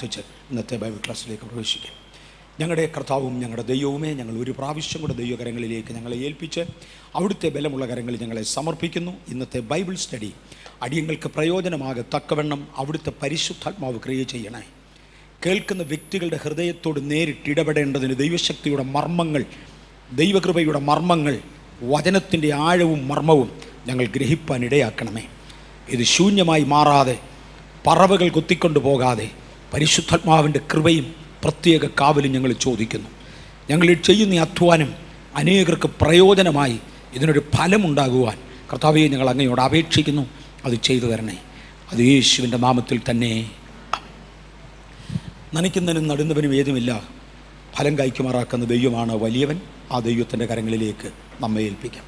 പ്രാർത്ഥിച്ച് ഇന്നത്തെ ബൈബിൾ ക്ലാസ്സിലേക്ക് പ്രവേശിക്കാം ഞങ്ങളുടെ കർത്താവും ഞങ്ങളുടെ ദൈവവുമേ ഞങ്ങൾ ഒരു പ്രാവശ്യം കൂടെ ദൈവകരങ്ങളിലേക്ക് ഞങ്ങളെ ഏൽപ്പിച്ച് അവിടുത്തെ ബലമുള്ള കരങ്ങളിൽ ഞങ്ങളെ സമർപ്പിക്കുന്നു ഇന്നത്തെ ബൈബിൾ സ്റ്റഡി അടിയങ്ങൾക്ക് പ്രയോജനമാകത്തക്കവണ്ണം അവിടുത്തെ പരിശുദ്ധാത്മാവ് ക്രിയ ചെയ്യണേ കേൾക്കുന്ന വ്യക്തികളുടെ ഹൃദയത്തോട് നേരിട്ട് ഇടപെടേണ്ടതിന് ദൈവശക്തിയുടെ മർമ്മങ്ങൾ ദൈവകൃപയുടെ മർമ്മങ്ങൾ വചനത്തിൻ്റെ ആഴവും മർമ്മവും ഞങ്ങൾ ഗ്രഹിപ്പാൻ ഇടയാക്കണമേ ഇത് ശൂന്യമായി മാറാതെ പറവകൾ കൊത്തിക്കൊണ്ടു പോകാതെ പരിശുദ്ധാത്മാവിൻ്റെ കൃപയും പ്രത്യേക കാവലും ഞങ്ങൾ ചോദിക്കുന്നു ഞങ്ങൾ ഈ ചെയ്യുന്ന ഈ അധ്വാനം അനേകർക്ക് പ്രയോജനമായി ഇതിനൊരു ഫലമുണ്ടാകുവാൻ കർത്താവെ ഞങ്ങൾ അങ്ങയോട് അപേക്ഷിക്കുന്നു അത് ചെയ്തു തരണേ അത് യേശുവിൻ്റെ നാമത്തിൽ തന്നെ നനയ്ക്കുന്നതിനും നടുന്നവനും ഏതുമില്ല ഫലം കായ്ക്കുമാറാക്കുന്ന ദൈവമാണ് വലിയവൻ ആ ദൈവത്തിൻ്റെ കരങ്ങളിലേക്ക് നമ്മെ ഏൽപ്പിക്കാം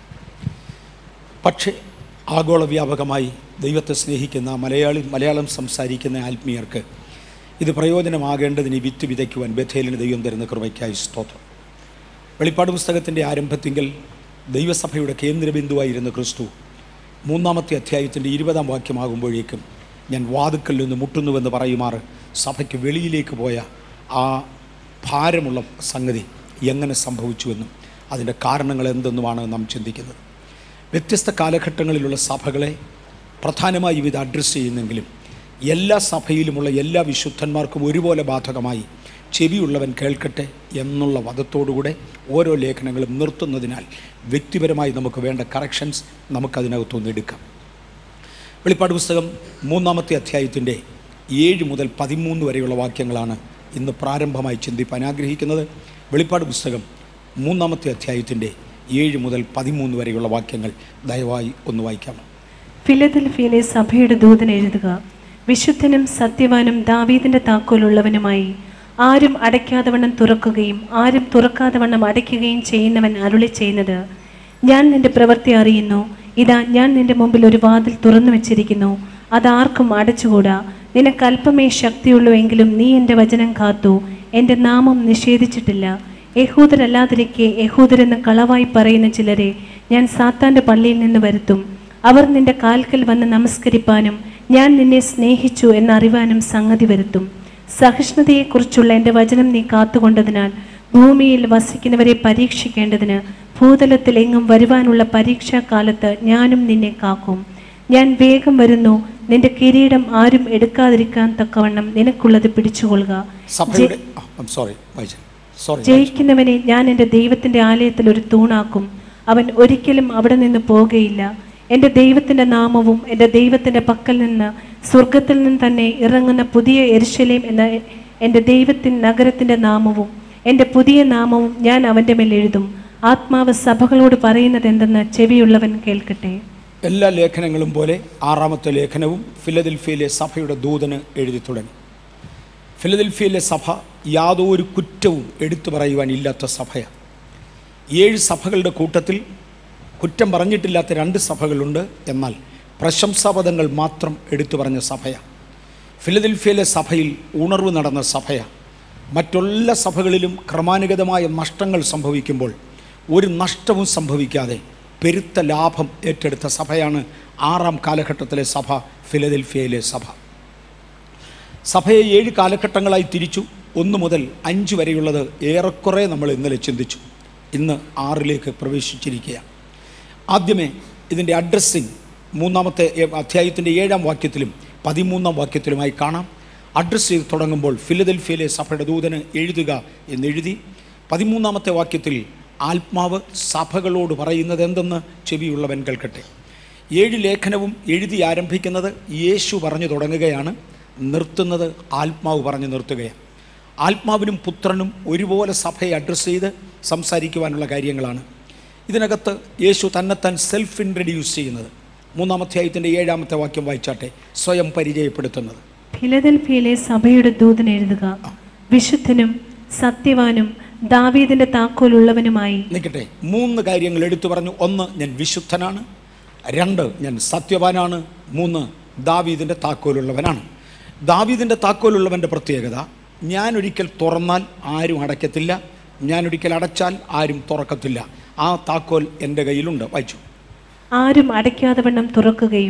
പക്ഷേ ആഗോള വ്യാപകമായി ദൈവത്തെ സ്നേഹിക്കുന്ന മലയാളി മലയാളം സംസാരിക്കുന്ന ആത്മീയർക്ക് ഇത് പ്രയോജനമാകേണ്ടതിന് ഈ വിത്ത് വിതയ്ക്കുവാൻ ബഥേലിന് ദൈവം തരുന്ന കൃപയ്ക്കായി സ്തോത്രം വെളിപ്പാട് പുസ്തകത്തിൻ്റെ ആരംഭത്തിങ്കൽ ദൈവസഭയുടെ കേന്ദ്രബിന്ദുവായിരുന്ന ക്രിസ്തു മൂന്നാമത്തെ അധ്യായത്തിൻ്റെ ഇരുപതാം വാക്യമാകുമ്പോഴേക്കും ഞാൻ വാതുക്കൽ നിന്ന് മുട്ടുന്നുവെന്ന് പറയുമാറ് സഭയ്ക്ക് വെളിയിലേക്ക് പോയ ആ ഭാരമുള്ള സംഗതി എങ്ങനെ സംഭവിച്ചുവെന്നും അതിൻ്റെ കാരണങ്ങൾ എന്തെന്നുമാണ് നാം ചിന്തിക്കുന്നത് വ്യത്യസ്ത കാലഘട്ടങ്ങളിലുള്ള സഭകളെ പ്രധാനമായും ഇത് അഡ്രസ്സ് ചെയ്യുന്നെങ്കിലും എല്ലാ സഭയിലുമുള്ള എല്ലാ വിശുദ്ധന്മാർക്കും ഒരുപോലെ ബാധകമായി ചെവിയുള്ളവൻ കേൾക്കട്ടെ എന്നുള്ള വധത്തോടുകൂടെ ഓരോ ലേഖനങ്ങളും നിർത്തുന്നതിനാൽ വ്യക്തിപരമായി നമുക്ക് വേണ്ട കറക്ഷൻസ് നമുക്കതിനകത്തുനിന്ന് എടുക്കാം വെളിപ്പാട് പുസ്തകം മൂന്നാമത്തെ അധ്യായത്തിൻ്റെ ഏഴ് മുതൽ പതിമൂന്ന് വരെയുള്ള വാക്യങ്ങളാണ് ഇന്ന് പ്രാരംഭമായി ചിന്തിപ്പാൻ ആഗ്രഹിക്കുന്നത് വെളിപ്പാട് പുസ്തകം മൂന്നാമത്തെ അധ്യായത്തിൻ്റെ ഏഴ് മുതൽ പതിമൂന്ന് വരെയുള്ള വാക്യങ്ങൾ ദയവായി ഒന്ന് വായിക്കാമോ ഫിലദൽഫിയിലെ സഭയുടെ ദൂതൻ എഴുതുക വിശുദ്ധനും സത്യവാനും ദാവീദിന്റെ താക്കോലുള്ളവനുമായി ആരും അടയ്ക്കാതെ വണ്ണം തുറക്കുകയും ആരും തുറക്കാതെ വണ്ണം അടയ്ക്കുകയും ചെയ്യുന്നവൻ അരുളി ചെയ്യുന്നത് ഞാൻ നിന്റെ പ്രവൃത്തി അറിയുന്നു ഇതാ ഞാൻ നിന്റെ മുമ്പിൽ ഒരു വാതിൽ തുറന്നു വെച്ചിരിക്കുന്നു അതാർക്കും അടച്ചുകൂടാ നിനക്ക് അല്പമേ ശക്തിയുള്ളൂ എങ്കിലും നീ എൻ്റെ വചനം കാത്തു എൻ്റെ നാമം നിഷേധിച്ചിട്ടില്ല യഹൂദരല്ലാതിരിക്കെ യഹൂദരെന്ന് കളവായി പറയുന്ന ചിലരെ ഞാൻ സാത്താന്റെ പള്ളിയിൽ നിന്ന് വരുത്തും അവർ നിന്റെ കാൽക്കൽ വന്ന് നമസ്കരിപ്പാനും ഞാൻ നിന്നെ സ്നേഹിച്ചു എന്നറിവാനും സംഗതി വരുത്തും സഹിഷ്ണുതയെക്കുറിച്ചുള്ള എൻ്റെ വചനം നീ കാത്തുകൊണ്ടതിനാൽ ഭൂമിയിൽ വസിക്കുന്നവരെ പരീക്ഷിക്കേണ്ടതിന് ഭൂതലത്തിൽ എങ്ങും വരുവാനുള്ള പരീക്ഷാകാലത്ത് ഞാനും നിന്നെ കാക്കും ഞാൻ വേഗം വരുന്നു നിന്റെ കിരീടം ആരും എടുക്കാതിരിക്കാൻ തക്കവണ്ണം നിനക്കുള്ളത് പിടിച്ചുകൊള്ളുക സഭയുടെ സോറി വായിച്ചു സോറി ജയിക്കുന്നവനെ ഞാൻ എൻ്റെ ദൈവത്തിൻ്റെ ആലയത്തിൽ ഒരു തൂണാക്കും അവൻ ഒരിക്കലും അവിടെ നിന്ന് പോകുകയില്ല എൻ്റെ ദൈവത്തിൻ്റെ നാമവും എൻ്റെ ദൈവത്തിൻ്റെ പക്കൽ നിന്ന് സ്വർഗത്തിൽ നിന്ന് തന്നെ ഇറങ്ങുന്ന പുതിയ എരുശലേം എന്ന എൻ്റെ ദൈവത്തിൻ നഗരത്തിൻ്റെ നാമവും എൻ്റെ പുതിയ നാമവും ഞാൻ അവൻ്റെ മേൽ എഴുതും ആത്മാവ് സഭകളോട് പറയുന്നത് എന്തെന്ന് ചെവിയുള്ളവൻ കേൾക്കട്ടെ എല്ലാ ലേഖനങ്ങളും പോലെ ആറാമത്തെ ലേഖനവും ഫിലദൽഫിയയിലെ സഭയുടെ ദൂതന് എഴുതി തുടങ്ങി ഫിലദൽഫിയയിലെ സഭ യാതൊരു കുറ്റവും എടുത്തു പറയുവാൻ ഇല്ലാത്ത സഭയാണ് ഏഴ് സഭകളുടെ കൂട്ടത്തിൽ കുറ്റം പറഞ്ഞിട്ടില്ലാത്ത രണ്ട് സഭകളുണ്ട് എന്നാൽ പ്രശംസാപദങ്ങൾ മാത്രം എടുത്തു പറഞ്ഞ സഭയാണ് ഫിലദൽഫിയയിലെ സഭയിൽ ഉണർവ് നടന്ന സഭയാണ് മറ്റെല്ലാ സഭകളിലും ക്രമാനുഗതമായ നഷ്ടങ്ങൾ സംഭവിക്കുമ്പോൾ ഒരു നഷ്ടവും സംഭവിക്കാതെ പെരുത്ത ലാഭം ഏറ്റെടുത്ത സഭയാണ് ആറാം കാലഘട്ടത്തിലെ സഭ ഫിലദൽഫിയയിലെ സഭ സഭയെ ഏഴ് കാലഘട്ടങ്ങളായി തിരിച്ചു ഒന്ന് മുതൽ അഞ്ച് വരെയുള്ളത് ഏറെക്കുറെ നമ്മൾ ഇന്നലെ ചിന്തിച്ചു ഇന്ന് ആറിലേക്ക് പ്രവേശിച്ചിരിക്കുകയാണ് ആദ്യമേ ഇതിൻ്റെ അഡ്രസ്സിങ് മൂന്നാമത്തെ ഏ- അധ്യായത്തിൻ്റെ ഏഴാം വാക്യത്തിലും പതിമൂന്നാം വാക്യത്തിലുമായി കാണാം അഡ്രസ്സ് ചെയ്ത് തുടങ്ങുമ്പോൾ ഫിലദൽഫിയയിലെ സഭയുടെ ദൂതന് എഴുതുക എന്നെഴുതി പതിമൂന്നാമത്തെ വാക്യത്തിൽ ആത്മാവ് സഭകളോട് പറയുന്നത് എന്തെന്ന് ചെവിയുള്ളവൻ കേൾക്കട്ടെ ഏഴ് ലേഖനവും എഴുതി ആരംഭിക്കുന്നത് യേശു പറഞ്ഞു തുടങ്ങുകയാണ് നിർത്തുന്നത് ആത്മാവ് പറഞ്ഞു നിർത്തുകയാണ് ആത്മാവിനും പുത്രനും ഒരുപോലെ സഭയെ അഡ്രസ്സ് ചെയ്ത് സംസാരിക്കുവാനുള്ള കാര്യങ്ങളാണ് ഇതിനകത്ത് യേശു തന്നെത്താൻ സെൽഫ് ഇൻട്രഡ്യൂസ് ചെയ്യുന്നത് മൂന്നാമധ്യായത്തിൻ്റെ ഏഴാമത്തെ വാക്യം വായിച്ചാട്ടെ സ്വയം പരിചയപ്പെടുത്തുന്നത് ഫിലദൽഫിയയിലെ സഭയുടെ ദൂതൻ എഴുതുക വിശുദ്ധനും സത്യവാനും ദാവീദിന്റെ താക്കോലുള്ളവനുമായി നിൽക്കട്ടെ മൂന്ന് കാര്യങ്ങൾ എടുത്തു പറഞ്ഞു ഒന്ന് ഞാൻ വിശുദ്ധനാണ് രണ്ട് ഞാൻ സത്യവാനാണ് മൂന്ന് ദാവീദിൻ്റെ താക്കോലുള്ളവനാണ് ദാവീദിൻ്റെ താക്കോലുള്ളവൻ്റെ പ്രത്യേകത ഞാൻ ഒരിക്കൽ തുറന്നാൽ ആരും അടയ്ക്കത്തില്ല ഞാൻ ഒരിക്കൽ അടച്ചാൽ ആരും തുറക്കത്തില്ല ആ താക്കോൽ എൻ്റെ കയ്യിലുണ്ട് വായിച്ചു ആരും അടയ്ക്കാതെ വണ്ണം തുറക്കുകയും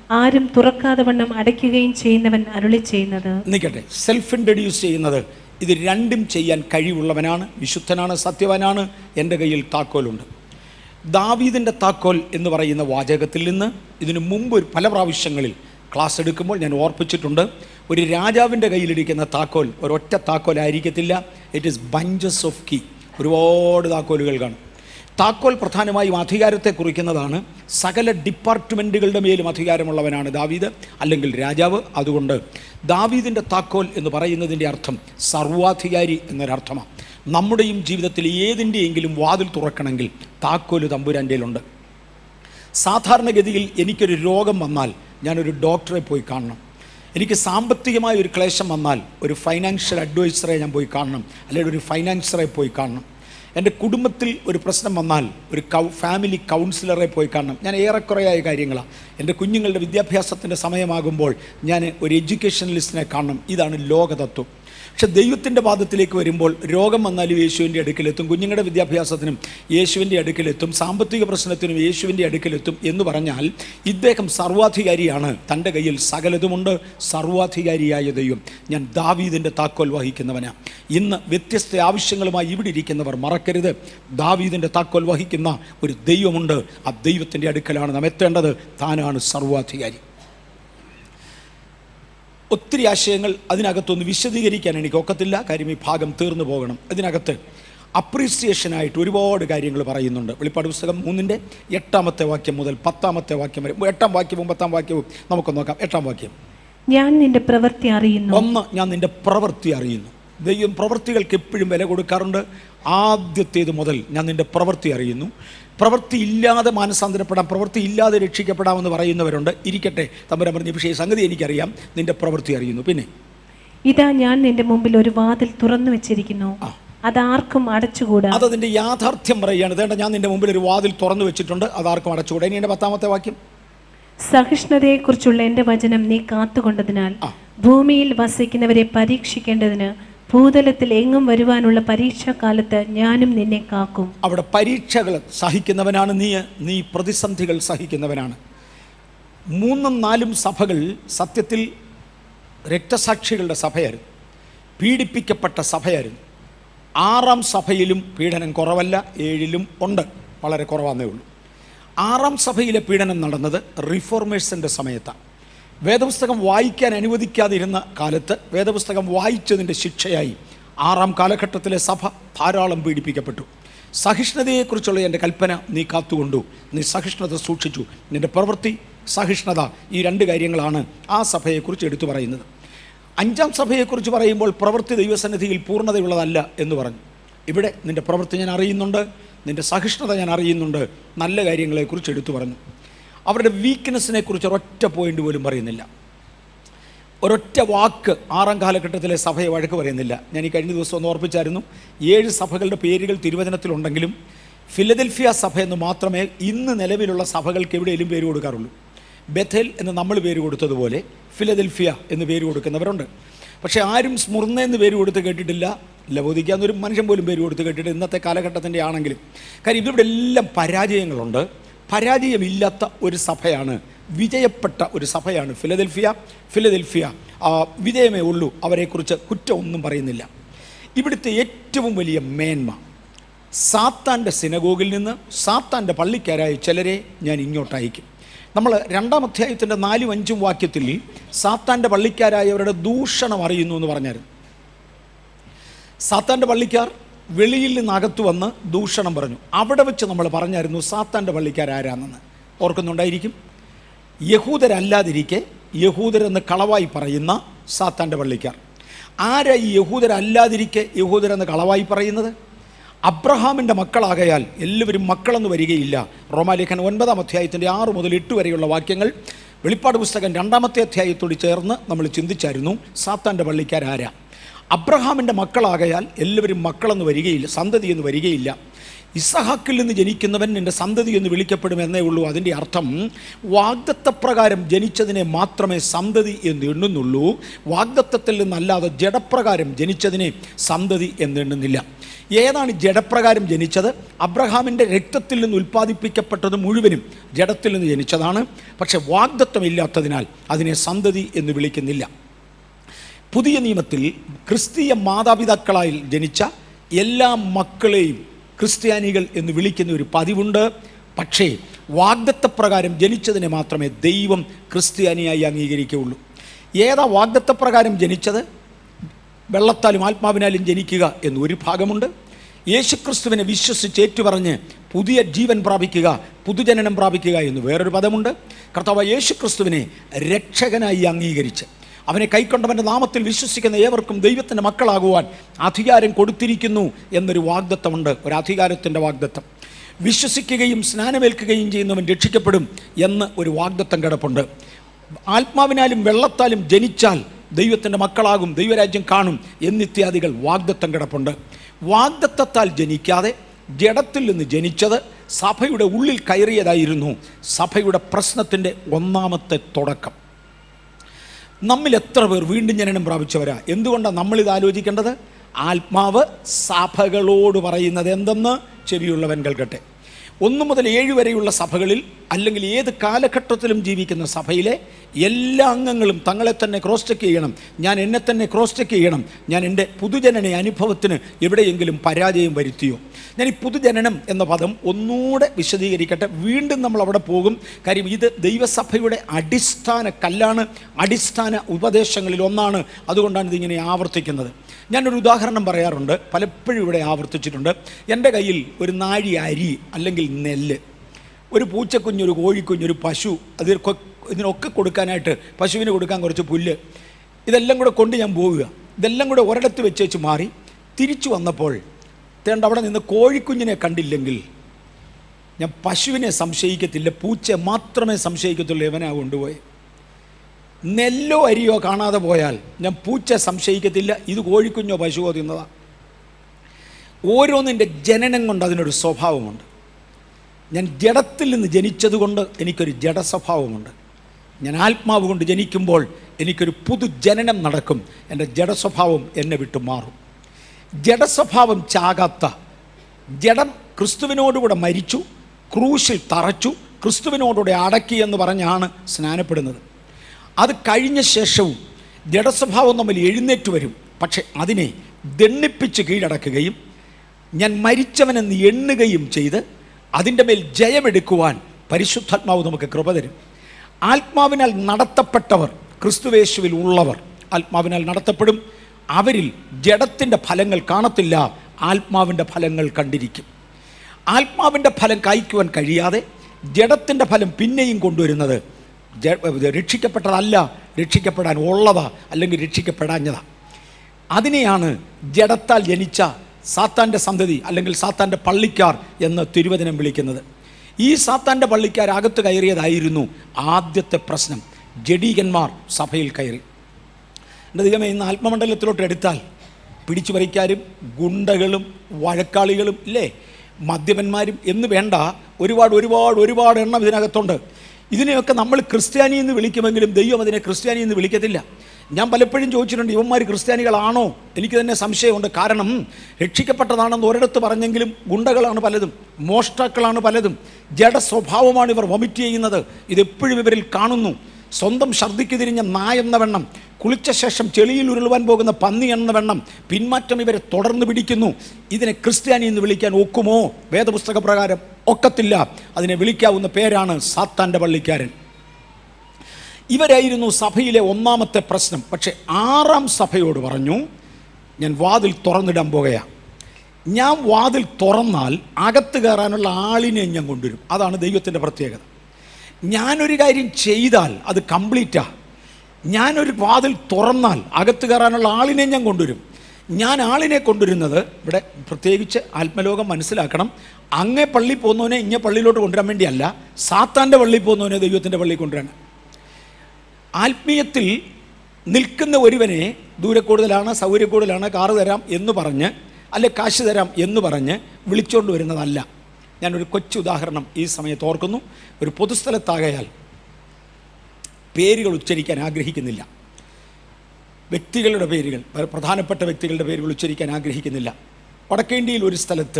ആരും തുറക്കാതെ വണ്ണം അടയ്ക്കുകയും ചെയ്യുന്നവൻ അരുളി ചെയ്യുന്നത് നിൽക്കട്ടെ സെൽഫ് ഇൻട്രഡ്യൂസ് ചെയ്യുന്നത് ഇത് രണ്ടും ചെയ്യാൻ കഴിവുള്ളവനാണ് വിശുദ്ധനാണ് സത്യവാനാണ് എൻ്റെ കയ്യിൽ താക്കോലുണ്ട് ദാവീദിൻ്റെ താക്കോൽ എന്ന് പറയുന്ന വാചകത്തിൽ നിന്ന് ഇതിനു മുമ്പ് ഒരു പല പ്രാവശ്യങ്ങളിൽ ക്ലാസ് എടുക്കുമ്പോൾ ഞാൻ ഓർപ്പിച്ചിട്ടുണ്ട് ഒരു രാജാവിൻ്റെ കയ്യിലിരിക്കുന്ന താക്കോൽ ഒരൊറ്റ താക്കോലായിരിക്കത്തില്ല it is bunches of key ഒരുപാട് താക്കോലുകൾ കാണും താക്കോൽ പ്രധാനമായും അധികാരത്തെ കുറിക്കുന്നതാണ് സകല ഡിപ്പാർട്ട്മെൻറ്റുകളുടെ മേലും അധികാരമുള്ളവനാണ് ദാവീദ് അല്ലെങ്കിൽ രാജാവ് അതുകൊണ്ട് ദാവീദിൻ്റെ താക്കോൽ എന്ന് പറയുന്നതിൻ്റെ അർത്ഥം സർവാധികാരി എന്നൊരർത്ഥമാണ് നമ്മുടെയും ജീവിതത്തിൽ ഏതിൻ്റെയെങ്കിലും വാതിൽ തുറക്കണമെങ്കിൽ താക്കോല് തമ്പുരാൻ്റെയിലുണ്ട് സാധാരണഗതിയിൽ എനിക്കൊരു രോഗം വന്നാൽ ഞാനൊരു ഡോക്ടറെ പോയി കാണണം എനിക്ക് സാമ്പത്തികമായ ഒരു ക്ലേശം വന്നാൽ ഒരു ഫൈനാൻഷ്യൽ അഡ്വൈസറെ ഞാൻ പോയി കാണണം അല്ലെങ്കിൽ ഒരു ഫൈനാൻസറെ പോയി കാണണം എൻ്റെ കുടുംബത്തിൽ ഒരു പ്രശ്നം വന്നാൽ ഒരു കൗ ഫാമിലി കൗൺസിലറെ പോയി കാണണം ഞാൻ ഏറെക്കുറെയായ കാര്യങ്ങളാണ് എൻ്റെ കുഞ്ഞുങ്ങളുടെ വിദ്യാഭ്യാസത്തിൻ്റെ സമയമാകുമ്പോൾ ഞാൻ ഒരു എഡ്യൂക്കേഷണലിസ്റ്റിനെ കാണണം ഇതാണ് ലോകതത്വം പക്ഷെ ദൈവത്തിൻ്റെ പാദത്തിലേക്ക് വരുമ്പോൾ രോഗം വന്നാലും യേശുവിൻ്റെ അടുക്കലെത്തും കുഞ്ഞുങ്ങളുടെ വിദ്യാഭ്യാസത്തിനും യേശുവിൻ്റെ അടുക്കലെത്തും സാമ്പത്തിക പ്രശ്നത്തിനും യേശുവിൻ്റെ അടുക്കലെത്തും എന്ന് പറഞ്ഞാൽ ഇദ്ദേഹം സർവാധികാരിയാണ് തൻ്റെ കയ്യിൽ സകലതുമുണ്ട് സർവാധികാരിയായ ദൈവം ഞാൻ ദാവീദിൻ്റെ താക്കോൽ വഹിക്കുന്നവനാണ് ഇന്ന് വ്യത്യസ്ത ആവശ്യങ്ങളുമായി ഇവിടെ ഇരിക്കുന്നവർ മറക്കരുത് ദാവീദിൻ്റെ താക്കോൽ വഹിക്കുന്ന ഒരു ദൈവമുണ്ട് ആ ദൈവത്തിൻ്റെ അടുക്കലാണ് നാം എത്തേണ്ടത് താനാണ് സർവാധികാരി ഒത്തിരി ആശയങ്ങൾ അതിനകത്തൊന്ന് വിശദീകരിക്കാൻ എനിക്ക് ഒക്കത്തില്ല കാര്യം ഈ ഭാഗം തീർന്നു പോകണം അതിനകത്ത് അപ്രീസിയേഷനായിട്ട് ഒരുപാട് കാര്യങ്ങൾ പറയുന്നുണ്ട് വെളിപ്പാട് പുസ്തകം മൂന്നിൻ്റെ എട്ടാമത്തെ വാക്യം മുതൽ പത്താമത്തെ വാക്യം വരെ എട്ടാം വാക്യവും പത്താം വാക്യവും നമുക്ക് നോക്കാം എട്ടാം വാക്യം ഞാൻ നിന്റെ പ്രവൃത്തി അറിയുന്നു ഒന്ന് ഞാൻ നിന്റെ പ്രവൃത്തി അറിയുന്നു ദൈവം പ്രവൃത്തികൾക്ക് എപ്പോഴും വില കൊടുക്കാറുണ്ട് ആദ്യത്തേത് മുതൽ ഞാൻ നിന്റെ പ്രവൃത്തി അറിയുന്നു പ്രവൃത്തി ഇല്ലാതെ മാനസാന്തരപ്പെടാം പ്രവൃത്തി ഇല്ലാതെ രക്ഷിക്കപ്പെടാമെന്ന് പറയുന്നവരുണ്ട് ഇരിക്കട്ടെ തമ്പുരാൻ പറഞ്ഞ പക്ഷേ ഈ സംഗതി എനിക്കറിയാം നിന്റെ പ്രവൃത്തി അറിയുന്നു പിന്നെ ഇതാ ഞാൻ നിന്റെ മുമ്പിൽ ഒരു വാതിൽ തുറന്നു വെച്ചിരിക്കുന്നു അതാർക്കും അടച്ചുകൂടാ അതതിൻ്റെ യാഥാർത്ഥ്യം പറയുകയാണ് ഇതേണ്ട ഞാൻ നിന്റെ മുമ്പിൽ ഒരു വാതിൽ തുറന്നു വെച്ചിട്ടുണ്ട് അതാർക്കും അടച്ചുകൂടെ ഇനി എൻ്റെ പത്താമത്തെ വാക്യം സഹിഷ്ണുതയെക്കുറിച്ചുള്ള എന്റെ വചനം നീ കാത്തുകൊണ്ടതിനാൽ ആ. ഭൂമിയിൽ വസിക്കുന്നവരെ പരീക്ഷിക്കേണ്ടതിന് ഭൂതലത്തിൽ എങ്ങും വരുവാനുള്ള പരീക്ഷാകാലത്ത് ഞാനും നിന്നെ കാക്കും അവിടെ പരീക്ഷകൾ സഹിക്കുന്നവനാണ് നീ നീ പ്രതിസന്ധികൾ സഹിക്കുന്നവനാണ് മൂന്നും നാലും സഭകൾ സത്യത്തിൽ രക്തസാക്ഷികളുടെ സഭയായിരുന്നു പീഡിപ്പിക്കപ്പെട്ട സഭയായിരുന്നു ആറാം സഭയിലും പീഡനം കുറവല്ല ഏഴിലും ഉണ്ട് വളരെ കുറവാന്നേ ഉള്ളൂ ആറാം സഭയിലെ പീഡനം നടന്നത് റിഫോർമേഴ്സിൻ്റെ സമയത്താണ് വേദപുസ്തകം വായിക്കാൻ അനുവദിക്കാതിരുന്ന കാലത്ത് വേദപുസ്തകം വായിച്ചതിൻ്റെ ശിക്ഷയായി ആറാം കാലഘട്ടത്തിലെ സഭ ധാരാളം പീഡിപ്പിക്കപ്പെട്ടു സഹിഷ്ണുതയെക്കുറിച്ചുള്ള എൻ്റെ കൽപ്പന നീ കാത്തുകൊണ്ടു നീ സഹിഷ്ണുത സൂക്ഷിച്ചു നിൻ്റെ പ്രവൃത്തി സഹിഷ്ണുത ഈ രണ്ട് കാര്യങ്ങളാണ് ആ സഭയെക്കുറിച്ച് എടുത്തു പറയുന്നത് അഞ്ചാം സഭയെക്കുറിച്ച് പറയുമ്പോൾ പ്രവൃത്തി ദൈവസന്നിധിയിൽ പൂർണ്ണതയുള്ളതല്ല എന്ന് പറഞ്ഞു ഇവിടെ നിൻ്റെ പ്രവൃത്തി ഞാൻ അറിയുന്നുണ്ട് നിൻ്റെ സഹിഷ്ണുത ഞാൻ അറിയുന്നുണ്ട് നല്ല കാര്യങ്ങളെക്കുറിച്ച് എടുത്തു പറഞ്ഞു അവരുടെ വീക്ക്നെസ്സിനെ കുറിച്ച് ഒരൊറ്റ പോയിന്റ് പോലും പറയുന്നില്ല ഒരൊറ്റ വാക്ക് ആറാം കാലഘട്ടത്തിലെ സഭയെ വഴക്ക് പറയുന്നില്ല ഞാൻ ഈ കഴിഞ്ഞ ദിവസം ഒന്ന് ഓർപ്പിച്ചായിരുന്നു ഏഴ് സഭകളുടെ പേരുകൾ തിരുവചനത്തിലുണ്ടെങ്കിലും ഫിലദൽഫിയ സഭ എന്ന് മാത്രമേ ഇന്ന് നിലവിലുള്ള സഭകൾക്ക് എവിടെയെങ്കിലും പേര് കൊടുക്കാറുള്ളൂ ബഥേൽ എന്ന് നമ്മൾ പേര് കൊടുത്തതുപോലെ ഫിലദൽഫിയ എന്ന് പേര് കൊടുക്കുന്നവരുണ്ട് പക്ഷേ ആരും സ്മുർന്ന എന്ന് പേര് കൊടുത്ത് കേട്ടിട്ടില്ല ലവോദിക്ക എന്നൊരു മനുഷ്യൻ പോലും പേര് കൊടുത്ത് കേട്ടിട്ട് ഇന്നത്തെ കാലഘട്ടത്തിൻ്റെ ആണെങ്കിലും കാര്യം ഇതിവിടെ എല്ലാം പരാജയങ്ങളുണ്ട് പരാജയമില്ലാത്ത ഒരു സഭയാണ് വിജയപ്പെട്ട ഒരു സഭയാണ് ഫിലദൽഫിയ ഫിലദൽഫിയ ആ, വിജയമേ ഉള്ളൂ അവരെക്കുറിച്ച് കുറ്റം ഒന്നും പറയുന്നില്ല ഇവിടുത്തെ ഏറ്റവും വലിയ മേന്മ സാത്താൻ്റെ സിനഗോഗിൽ നിന്ന് സാത്താൻ്റെ പള്ളിക്കാരായ ചിലരെ ഞാൻ ഇങ്ങോട്ട് അയക്കും നമ്മൾ രണ്ടാം അധ്യായത്തിൻ്റെ നാലും അഞ്ചും വാക്യത്തിൽ സാത്താൻ്റെ പള്ളിക്കാരായവരുടെ ദൂഷണം അറിയുന്നു എന്ന് പറഞ്ഞായിരുന്നു സാത്താൻ്റെ പള്ളിക്കാർ വെളിയിൽ നിന്ന് അകത്ത് വന്ന് ദൂഷണം പറഞ്ഞു അവിടെ വെച്ച് നമ്മൾ പറഞ്ഞായിരുന്നു സാത്താൻ്റെ പള്ളിക്കാരാരാണെന്ന് ഓർക്കുന്നുണ്ടായിരിക്കും യഹൂദരല്ലാതിരിക്കെ യഹൂദരെന്ന് കളവായി പറയുന്ന സാത്താൻ്റെ പള്ളിക്കാർ ആരാ ഈ യഹൂദരല്ലാതിരിക്കെ യഹൂദരെന്ന് കളവായി പറയുന്നത് അബ്രഹാമിൻ്റെ മക്കളാകയാൽ എല്ലാവരും മക്കളെന്ന് വരികയില്ല റോമാലേഖൻ ഒൻപതാം അധ്യായത്തിൻ്റെ ആറ് മുതൽ എട്ട് വരെയുള്ള വാക്യങ്ങൾ വെളിപ്പാട് പുസ്തകം രണ്ടാമത്തെ അധ്യായത്തോട് ചേർന്ന് നമ്മൾ ചിന്തിച്ചായിരുന്നു സാത്താൻ്റെ പള്ളിക്കാരാരാ അബ്രഹാമിൻ്റെ മക്കളാകയാൽ എല്ലാവരും മക്കളെന്ന് വരികയില്ല സന്തതി എന്ന് വരികയില്ല ഇസഹാക്കിൽ നിന്ന് ജനിക്കുന്നവൻ എൻ്റെ സന്തതി എന്ന് വിളിക്കപ്പെടും എന്നേ ഉള്ളൂ അതിൻ്റെ അർത്ഥം വാഗ്ദത്തപ്രകാരം ജനിച്ചതിനെ മാത്രമേ സന്തതി എന്ന് എണ്ണുന്നുള്ളൂ വാഗ്ദത്തത്തിൽ നിന്നല്ലാതെ ജഡപ്രകാരം ജനിച്ചതിനെ സന്തതി എന്ന് എണ്ണുന്നില്ല ഏതാണ് ജഡപ്രകാരം ജനിച്ചത് അബ്രഹാമിൻ്റെ രക്തത്തിൽ നിന്ന് ഉൽപ്പാദിപ്പിക്കപ്പെട്ടത് മുഴുവനും ജഡത്തിൽ നിന്ന് ജനിച്ചതാണ് പക്ഷെ വാഗ്ദത്വമില്ലാത്തതിനാൽ അതിനെ സന്തതി എന്ന് വിളിക്കുന്നില്ല പുതിയ നിയമത്തിൽ ക്രിസ്തീയ മാതാപിതാക്കളായി ജനിച്ച എല്ലാ മക്കളെയും ക്രിസ്ത്യാനികൾ എന്ന് വിളിക്കുന്ന ഒരു പതിവുണ്ട് പക്ഷേ വാഗ്ദത്തപ്രകാരം ജനിച്ചതിനെ മാത്രമേ ദൈവം ക്രിസ്ത്യാനിയായി അംഗീകരിക്കുകയുള്ളൂ ഏതാ വാഗ്ദത്തപ്രകാരം ജനിച്ചത് വെള്ളത്താലും ആത്മാവിനാലും ജനിക്കുക എന്ന് ഒരു ഭാഗമുണ്ട് യേശുക്രിസ്തുവിനെ വിശ്വസിച്ച് ഏറ്റുപറഞ്ഞ് പുതിയ ജീവൻ പ്രാപിക്കുക പുതുജനനം പ്രാപിക്കുക എന്ന് വേറൊരു പദമുണ്ട് കർത്താവ് യേശുക്രിസ്തുവിനെ രക്ഷകനായി അംഗീകരിച്ച് അവനെ കൈക്കൊണ്ടവൻ്റെ നാമത്തിൽ വിശ്വസിക്കുന്ന ഏവർക്കും ദൈവത്തിൻ്റെ മക്കളാകുവാൻ അധികാരം കൊടുത്തിരിക്കുന്നു എന്നൊരു വാഗ്ദത്തമുണ്ട് ഒരു അധികാരത്തിൻ്റെ വാഗ്ദത്തം വിശ്വസിക്കുകയും സ്നാനമേൽക്കുകയും ചെയ്യുന്നവൻ രക്ഷിക്കപ്പെടും എന്ന് ഒരു വാഗ്ദത്തം കിടപ്പുണ്ട് ആത്മാവിനാലും വെള്ളത്താലും ജനിച്ചാൽ ദൈവത്തിൻ്റെ മക്കളാകും ദൈവരാജ്യം കാണും എന്നിത്യാദികൾ വാഗ്ദത്തം കിടപ്പുണ്ട് വാഗ്ദത്തത്താൽ ജനിക്കാതെ ജഡത്തിൽ നിന്ന് ജനിച്ചത് സഭയുടെ ഉള്ളിൽ കയറിയതായിരുന്നു സഭയുടെ പ്രശ്നത്തിൻ്റെ ഒന്നാമത്തെ തുടക്കം നമ്മിൽ എത്ര പേർ വീണ്ടും ജനനം പ്രാപിച്ചവരാ എന്തുകൊണ്ടാണ് നമ്മളിത് ആലോചിക്കേണ്ടത് ആത്മാവ് സഭകളോട് പറയുന്നത് എന്തെന്ന് ചെവിയുള്ളവൻ കേൾക്കട്ടെ ഒന്ന് മുതൽ ഏഴ് വരെയുള്ള സഭകളിൽ അല്ലെങ്കിൽ ഏത് കാലഘട്ടത്തിലും ജീവിക്കുന്ന സഭയിലെ എല്ലാ അംഗങ്ങളും തങ്ങളെ തന്നെ ക്രോസ് ചെക്ക് ചെയ്യണം ഞാൻ എന്നെ തന്നെ ക്രോസ് ചെക്ക് ചെയ്യണം ഞാൻ എൻ്റെ പുതുജനന അനുഭവത്തിന് എവിടെയെങ്കിലും പരാജയം വരുത്തിയോ ഞാൻ ഈ പുതുജനനം എന്ന പദം ഒന്നുകൂടെ വിശദീകരിക്കട്ടെ വീണ്ടും നമ്മൾ അവിടെ പോകും കാര്യം ഇത് ദൈവസഭയുടെ അടിസ്ഥാന കല്ലാണ് അടിസ്ഥാന ഉപദേശങ്ങളിൽ ഒന്നാണ് അതുകൊണ്ടാണ് ഇതിങ്ങനെ ആവർത്തിക്കുന്നത് ഞാനൊരു ഉദാഹരണം പറയാറുണ്ട് പലപ്പോഴും ഇവിടെ ആവർത്തിച്ചിട്ടുണ്ട് എൻ്റെ കയ്യിൽ ഒരു നാഴി അരി അല്ലെങ്കിൽ നെല്ല് ഒരു പൂച്ചക്കുഞ്ഞ് ഒരു കോഴിക്കുഞ്ഞ് ഒരു പശു അത് കൊ- ഇതിനൊക്കെ കൊടുക്കാനായിട്ട് പശുവിന് കൊടുക്കാൻ കുറച്ച് പുല്ല് ഇതെല്ലാം കൂടെ കൊണ്ട് ഞാൻ പോവുക ഇതെല്ലാം കൂടെ ഒരിടത്ത് വെച്ചേച്ച് മാറി തിരിച്ചു വന്നപ്പോൾ തേണ്ട അവിടെ നിന്ന് കോഴിക്കുഞ്ഞിനെ കണ്ടില്ലെങ്കിൽ ഞാൻ പശുവിനെ സംശയിക്കത്തില്ല പൂച്ചയെ മാത്രമേ സംശയിക്കത്തുള്ളൂ ഇവനാ കൊണ്ടുപോയി നെല്ലോ അരിയോ കാണാതെ പോയാൽ ഞാൻ പൂച്ച സംശയിക്കത്തില്ല ഇത് കോഴിക്കുഞ്ഞോ പശുവോ തിന്നതാ ഓരോന്നിൻ്റെ ജനനം കൊണ്ട് അതിനൊരു സ്വഭാവമുണ്ട് ഞാൻ ജഡത്തിൽ നിന്ന് ജനിച്ചതുകൊണ്ട് എനിക്കൊരു ജഡ സ്വഭാവമുണ്ട് ഞാൻ ആത്മാവ് കൊണ്ട് ജനിക്കുമ്പോൾ എനിക്കൊരു പുതു ജനനം നടക്കും എൻ്റെ ജഡസ്വഭാവം എന്നെ വിട്ടു മാറും ജഡസ്വഭാവം ചാകാത്ത ജഡം ക്രിസ്തുവിനോടുകൂടെ മരിച്ചു ക്രൂശിൽ തറച്ചു ക്രിസ്തുവിനോടുകൂടെ അടക്കി എന്ന് പറഞ്ഞാണ് സ്നാനപ്പെടുന്നത് അത് കഴിഞ്ഞ ശേഷവും ജഡസ്വഭാവം നമ്മൾ എഴുന്നേറ്റ് വരും പക്ഷെ അതിനെ ദണ്ണിപ്പിച്ച് കീഴടക്കുകയും ഞാൻ മരിച്ചവനെന്ന് എണ്ണുകയും ചെയ്ത് അതിൻ്റെ മേൽ ജയമെടുക്കുവാൻ പരിശുദ്ധാത്മാവ് നമുക്ക് കൃപ തരും ആത്മാവിനാൽ നടത്തപ്പെട്ടവർ ക്രിസ്തുവേശുവിൽ ഉള്ളവർ ആത്മാവിനാൽ നടത്തപ്പെടും അവരിൽ ജഡത്തിൻ്റെ ഫലങ്ങൾ കാണത്തില്ല ആത്മാവിൻ്റെ ഫലങ്ങൾ കണ്ടിരിക്കും ആത്മാവിൻ്റെ ഫലം കായ്ക്കുവാൻ കഴിയാതെ ജഡത്തിൻ്റെ ഫലം പിന്നെയും കൊണ്ടുവരുന്നത് ജ- രക്ഷിക്കപ്പെട്ടതല്ല രക്ഷിക്കപ്പെടാൻ ഉള്ളതാ അല്ലെങ്കിൽ രക്ഷിക്കപ്പെടാഞ്ഞതാ അതിനെയാണ് ജഡത്താൽ ജനിച്ച സാത്താൻ്റെ സന്തതി അല്ലെങ്കിൽ സാത്താൻ്റെ പള്ളിക്കാർ എന്ന് തിരുവചനം വിളിക്കുന്നത് ഈ സാത്താൻ്റെ പള്ളിക്കാർ അകത്ത് കയറിയതായിരുന്നു ആദ്യത്തെ പ്രശ്നം ജഡീകന്മാർ സഭയിൽ കയറി എൻ്റെ ദൈവമേ ഇന്ന് ആത്മമണ്ഡലത്തിലോട്ട് എടുത്താൽ പിടിച്ചു പറിക്കാരും ഗുണ്ടകളും വഴക്കാളികളും ഇല്ലേ മദ്യപന്മാരും എന്ന് വേണ്ട ഒരുപാട് ഒരുപാട് ഒരുപാട് എണ്ണം ഇതിനകത്തുണ്ട് ഇതിനെയൊക്കെ നമ്മൾ ക്രിസ്ത്യാനി എന്ന് വിളിക്കുമെങ്കിലും ദൈവം അതിനെ ക്രിസ്ത്യാനി എന്ന് വിളിക്കത്തില്ല ഞാൻ പലപ്പോഴും ചോദിച്ചിട്ടുണ്ട് ഇവന്മാർ ക്രിസ്ത്യാനികളാണോ എനിക്ക് തന്നെ സംശയമുണ്ട് കാരണം രക്ഷിക്കപ്പെട്ടതാണെന്ന് ഒരിടത്ത് പറഞ്ഞെങ്കിലും ഗുണ്ടകളാണ് പലതും മോഷ്ടാക്കളാണ് പലതും ജഡ സ്വഭാവമാണ് ഇവർ വൊമിറ്റ് ചെയ്യുന്നത് ഇതെപ്പോഴും ഇവരിൽ കാണുന്നു സ്വന്തം ഛർദ്ദിക്ക് തിരിഞ്ഞ നായെന്ന വെണ്ണം കുളിച്ച ശേഷം ചെളിയിൽ ഉരുളുവാൻ പോകുന്ന പന്നി എന്ന വെണ്ണം പിന്മാറ്റം ഇവരെ തുടർന്ന് പിടിക്കുന്നു ഇതിനെ ക്രിസ്ത്യാനി എന്ന് വിളിക്കാൻ ഒക്കുമോ വേദപുസ്തക പ്രകാരം ഒക്കത്തില്ല അതിനെ വിളിക്കാവുന്ന പേരാണ് സാത്താൻ്റെ പള്ളിക്കാരൻ ഇവരായിരുന്നു സഭയിലെ ഒന്നാമത്തെ പ്രശ്നം പക്ഷെ ആറാം സഭയോട് പറഞ്ഞു ഞാൻ വാതിൽ തുറന്നിടാൻ പോകുകയാണ് ഞാൻ വാതിൽ തുറന്നാൽ അകത്ത് കയറാനുള്ള ആളിനെ ഞാൻ കൊണ്ടുവരും അതാണ് ദൈവത്തിൻ്റെ പ്രത്യേകത ഞാനൊരു കാര്യം ചെയ്താൽ അത് കംപ്ലീറ്റാ ഞാനൊരു വാതിൽ തുറന്നാൽ അകത്ത് കയറാനുള്ള ആളിനെ ഞാൻ കൊണ്ടുവരും ഞാൻ ആളിനെ കൊണ്ടുവരുന്നത് ഇവിടെ പ്രത്യേകിച്ച് ആത്മലോകം മനസ്സിലാക്കണം അങ്ങേ പള്ളി പോകുന്നവനെ ഇങ്ങേ പള്ളിയിലോട്ട് കൊണ്ടുവരാൻ വേണ്ടിയല്ല സാത്താൻ്റെ പള്ളിയിൽ പോകുന്നവനെ ദൈവത്തിൻ്റെ പള്ളിയിൽ കൊണ്ടുവരാൻ ആത്മീയത്തിൽ നിൽക്കുന്ന ഒരുവനെ ദൂരെ കൂടുതലാണ് സൗകര്യ കൂടുതലാണ് കാറ് തരാം എന്ന് പറഞ്ഞ് അല്ലെ കാശ് തരാം എന്ന് പറഞ്ഞ് വിളിച്ചുകൊണ്ട് വരുന്നതല്ല ഞാനൊരു കൊച്ചു ഉദാഹരണം ഈ സമയത്ത് ഓർക്കുന്നു ഒരു പൊതുസ്ഥലത്താകയാൽ പേരുകൾ ഉച്ചരിക്കാൻ ആഗ്രഹിക്കുന്നില്ല വ്യക്തികളുടെ പേരുകൾ പ്ര- പ്രധാനപ്പെട്ട വ്യക്തികളുടെ പേരുകൾ ഉച്ചരിക്കാൻ ആഗ്രഹിക്കുന്നില്ല വടക്കേന്ത്യയിൽ ഒരു സ്ഥലത്ത്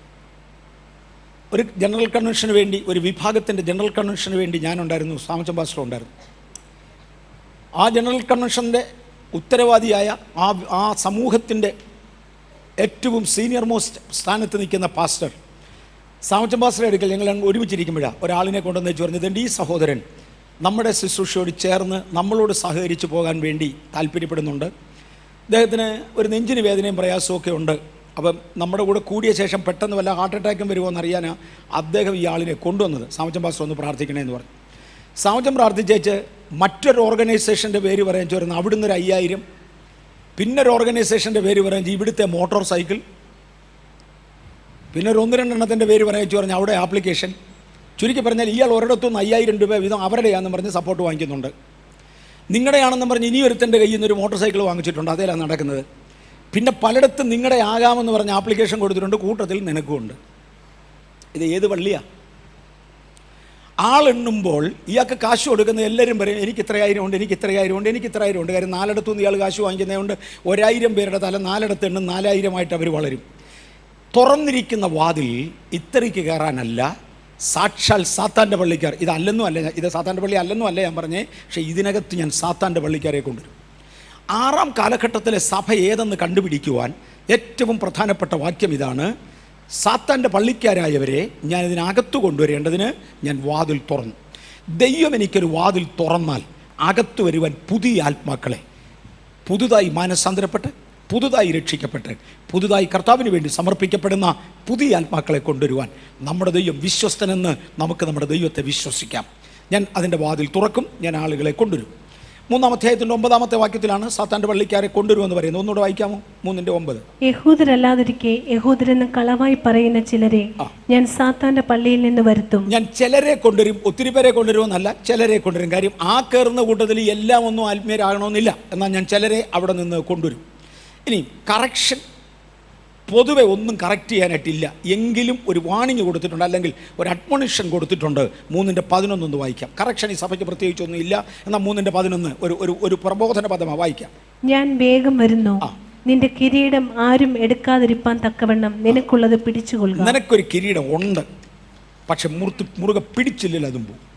ഒരു ജനറൽ കൺവെൻഷന് വേണ്ടി ഒരു വിഭാഗത്തിൻ്റെ ജനറൽ കൺവെൻഷന് വേണ്ടി ഞാനുണ്ടായിരുന്നു സാമച്ചൻ പാസ്റ്റർ ഉണ്ടായിരുന്നു ആ ജനറൽ കൺവെൻഷൻ്റെ ഉത്തരവാദിയായ ആ ആ സമൂഹത്തിൻ്റെ ഏറ്റവും സീനിയർ മോസ്റ്റ് സ്ഥാനത്ത് നിൽക്കുന്ന പാസ്റ്റർ സാമച്ചൻ പാസ്റ്ററെ അടുക്കൽ ഞങ്ങൾ അങ്ങ് ഒരുമിച്ചിരിക്കുമ്പോഴാണ് ഒരാളിനെ കൊണ്ടുവന്ന് വെച്ച് പറഞ്ഞത് "എൻ്റെ ഈ സഹോദരൻ നമ്മുടെ ശുശ്രൂഷയോട് ചേർന്ന് നമ്മളോട് സഹകരിച്ചു പോകാൻ വേണ്ടി താല്പര്യപ്പെടുന്നുണ്ട് അദ്ദേഹത്തിന് ഒരു നെഞ്ചിന് വേദനയും പ്രയാസവും ഒക്കെ ഉണ്ട് അപ്പം നമ്മുടെ കൂടെ കൂടിയ ശേഷം പെട്ടെന്ന് വല്ല ഹാർട്ട് അറ്റാക്കും വരുമോ എന്നറിയാനാണ് അദ്ദേഹം ഈ ആളിനെ കൊണ്ടുവന്നത് സാമച്ചൻ പാസ്റ്റർ ഒന്ന് പ്രാർത്ഥിക്കണേ എന്ന് പറഞ്ഞു സാമച്ചൻ പ്രാർത്ഥിച്ചേച്ച് മറ്റൊരു ഓർഗനൈസേഷൻ്റെ പേര് പറയാൻ ചോരുന്നു അവിടുന്ന് ഒരു അയ്യായിരം പിന്നെ ഒരു ഓർഗനൈസേഷൻ്റെ പേര് പറയാൻ ഇവിടുത്തെ മോട്ടോർ സൈക്കിൾ പിന്നെ ഒരു ഒന്ന് രണ്ടെണ്ണത്തിൻ്റെ പേര് പറയാച്ചു പറഞ്ഞാൽ അവിടെ ആപ്ലിക്കേഷൻ ചുരുക്കി പറഞ്ഞാൽ ഇയാൾ ഒരിടത്തുനിന്ന് അയ്യായിരം രൂപ വീതം അവരുടെയാണെന്ന് പറഞ്ഞ് സപ്പോർട്ട് വാങ്ങിക്കുന്നുണ്ട് നിങ്ങളുടെയാണെന്ന് പറഞ്ഞ് ഇനി ഒരുത്തൻ്റെ കയ്യിൽ നിന്ന് ഒരു മോട്ടോർ സൈക്കിൾ വാങ്ങിച്ചിട്ടുണ്ട് അതേലാണ് നടക്കുന്നത് പിന്നെ പലയിടത്തും നിങ്ങളുടെ ആകാമെന്ന് പറഞ്ഞ് ആപ്ലിക്കേഷൻ കൊടുത്തിട്ടുണ്ട് കൂട്ടത്തിൽ നിനക്കുമുണ്ട് ഇത് ഏത് പള്ളിയാണ് ആളെണ്ണുമ്പോൾ ഇയാൾക്ക് കാശ് കൊടുക്കുന്ന എല്ലാവരും പറയും എനിക്ക് ഇത്രയായിരം ഉണ്ട് എനിക്ക് ഇത്രയായിരം ഉണ്ട് എനിക്ക് ഇത്രയായിരം ഉണ്ട് കാര്യം നാലിടത്തു നിന്ന് ഇയാൾ കാശ് വാങ്ങിക്കുന്നതുകൊണ്ട് ഒരായിരം പേരുടെ തല നാലിടത്ത് എണ്ണും നാലായിരമായിട്ട് അവർ വളരും തുറന്നിരിക്കുന്ന വാതിൽ ഇത്രയ്ക്ക് കയറാനല്ല സാക്ഷാൽ സാത്താൻ്റെ പള്ളിക്കാർ ഇതല്ലെന്നും അല്ല ഞാൻ- ഇത് സാത്താൻ്റെ പള്ളി അല്ലെന്നും അല്ല ഞാൻ പറഞ്ഞേ പക്ഷേ ഇതിനകത്ത് ഞാൻ സാത്താൻ്റെ പള്ളിക്കാരെ കൊണ്ടുവരും ആറാം കാലഘട്ടത്തിലെ സഭ ഏതെന്ന് കണ്ടുപിടിക്കുവാൻ ഏറ്റവും പ്രധാനപ്പെട്ട വാക്യം ഇതാണ് സാത്താൻ്റെ പള്ളിക്കാരായവരെ ഞാൻ ഇതിനകത്ത് കൊണ്ടുവരേണ്ടതിന് ഞാൻ വാതിൽ തുറന്നു ദൈവം എനിക്കൊരു വാതിൽ തുറന്നാൽ അകത്ത് വരുവാൻ പുതിയ ആത്മാക്കളെ പുതുതായി മാനസാന്തരപ്പെട്ട് പുതുതായി രക്ഷിക്കപ്പെട്ട് പുതുതായി കർത്താവിന് വേണ്ടി സമർപ്പിക്കപ്പെടുന്ന പുതിയ ആത്മാക്കളെ കൊണ്ടുവരുവാൻ നമ്മുടെ ദൈവം വിശ്വസ്തനെന്ന് നമുക്ക് നമ്മുടെ ദൈവത്തെ വിശ്വസിക്കാം ഞാൻ അതിൻ്റെ വാതിൽ തുറക്കും ഞാൻ ആളുകളെ കൊണ്ടുവരും മൂന്നാം അധ്യായത്തിൻ്റെ ഒമ്പതാമത്തെ വാക്യത്തിലാണ് സാത്താൻ്റെ പള്ളിക്കാരെ കൊണ്ടുവരുമെന്ന് പറയുന്നത് ഒന്നുകൂടെ വായിക്കാമോ മൂന്നിൻ്റെ ഒമ്പത് യഹൂദരല്ലാതിരിക്കെ യഹൂദരെന്ന് കളവായി പറയുന്ന ചിലരെ ഞാൻ സാത്താന്റെ പള്ളിയിൽ നിന്ന് വരുത്തും ഞാൻ ചിലരെ കൊണ്ടുവരും ഒത്തിരി പേരെ കൊണ്ടുവരുമെന്നല്ല ചിലരെ കൊണ്ടുവരും കാര്യം ആ കയറുന്ന കൂട്ടത്തിൽ എല്ലാം ഒന്നും ആത്മീയരാകണമെന്നില്ല എന്നാൽ ഞാൻ ചിലരെ അവിടെ നിന്ന് കൊണ്ടുവരും ഇനി കറക്ഷൻ പൊതുവെ ഒന്നും കറക്റ്റ് ചെയ്യാനായിട്ടില്ല എങ്കിലും ഒരു വാണിംഗ് കൊടുത്തിട്ടുണ്ട് അല്ലെങ്കിൽ ഒരു അഡ്മോണിഷൻ കൊടുത്തിട്ടുണ്ട് മൂന്നിൻ്റെ പതിനൊന്നൊന്ന് വായിക്കാം കറക്ഷൻ ഈ സഭയ്ക്ക് പ്രത്യേകിച്ചൊന്നും ഇല്ല എന്നാൽ മൂന്നിൻ്റെ പതിനൊന്ന് ഒരു ഒരു ഒരു പ്രബോധന പദമാണ് വായിക്കാം ഞാൻ വേഗം വരുന്നു നിന്റെ കിരീടം ആരും എടുക്കാതിരിപ്പാൻ തക്കവണ്ണം നിനക്കുള്ളത് പിടിച്ചുകൊള്ളുക നിനക്കൊരു കിരീടം ഉണ്ട് പക്ഷെ മുറുത്ത് മുറുകെ പിടിച്ചില്ലല്ലോ അതും പോകും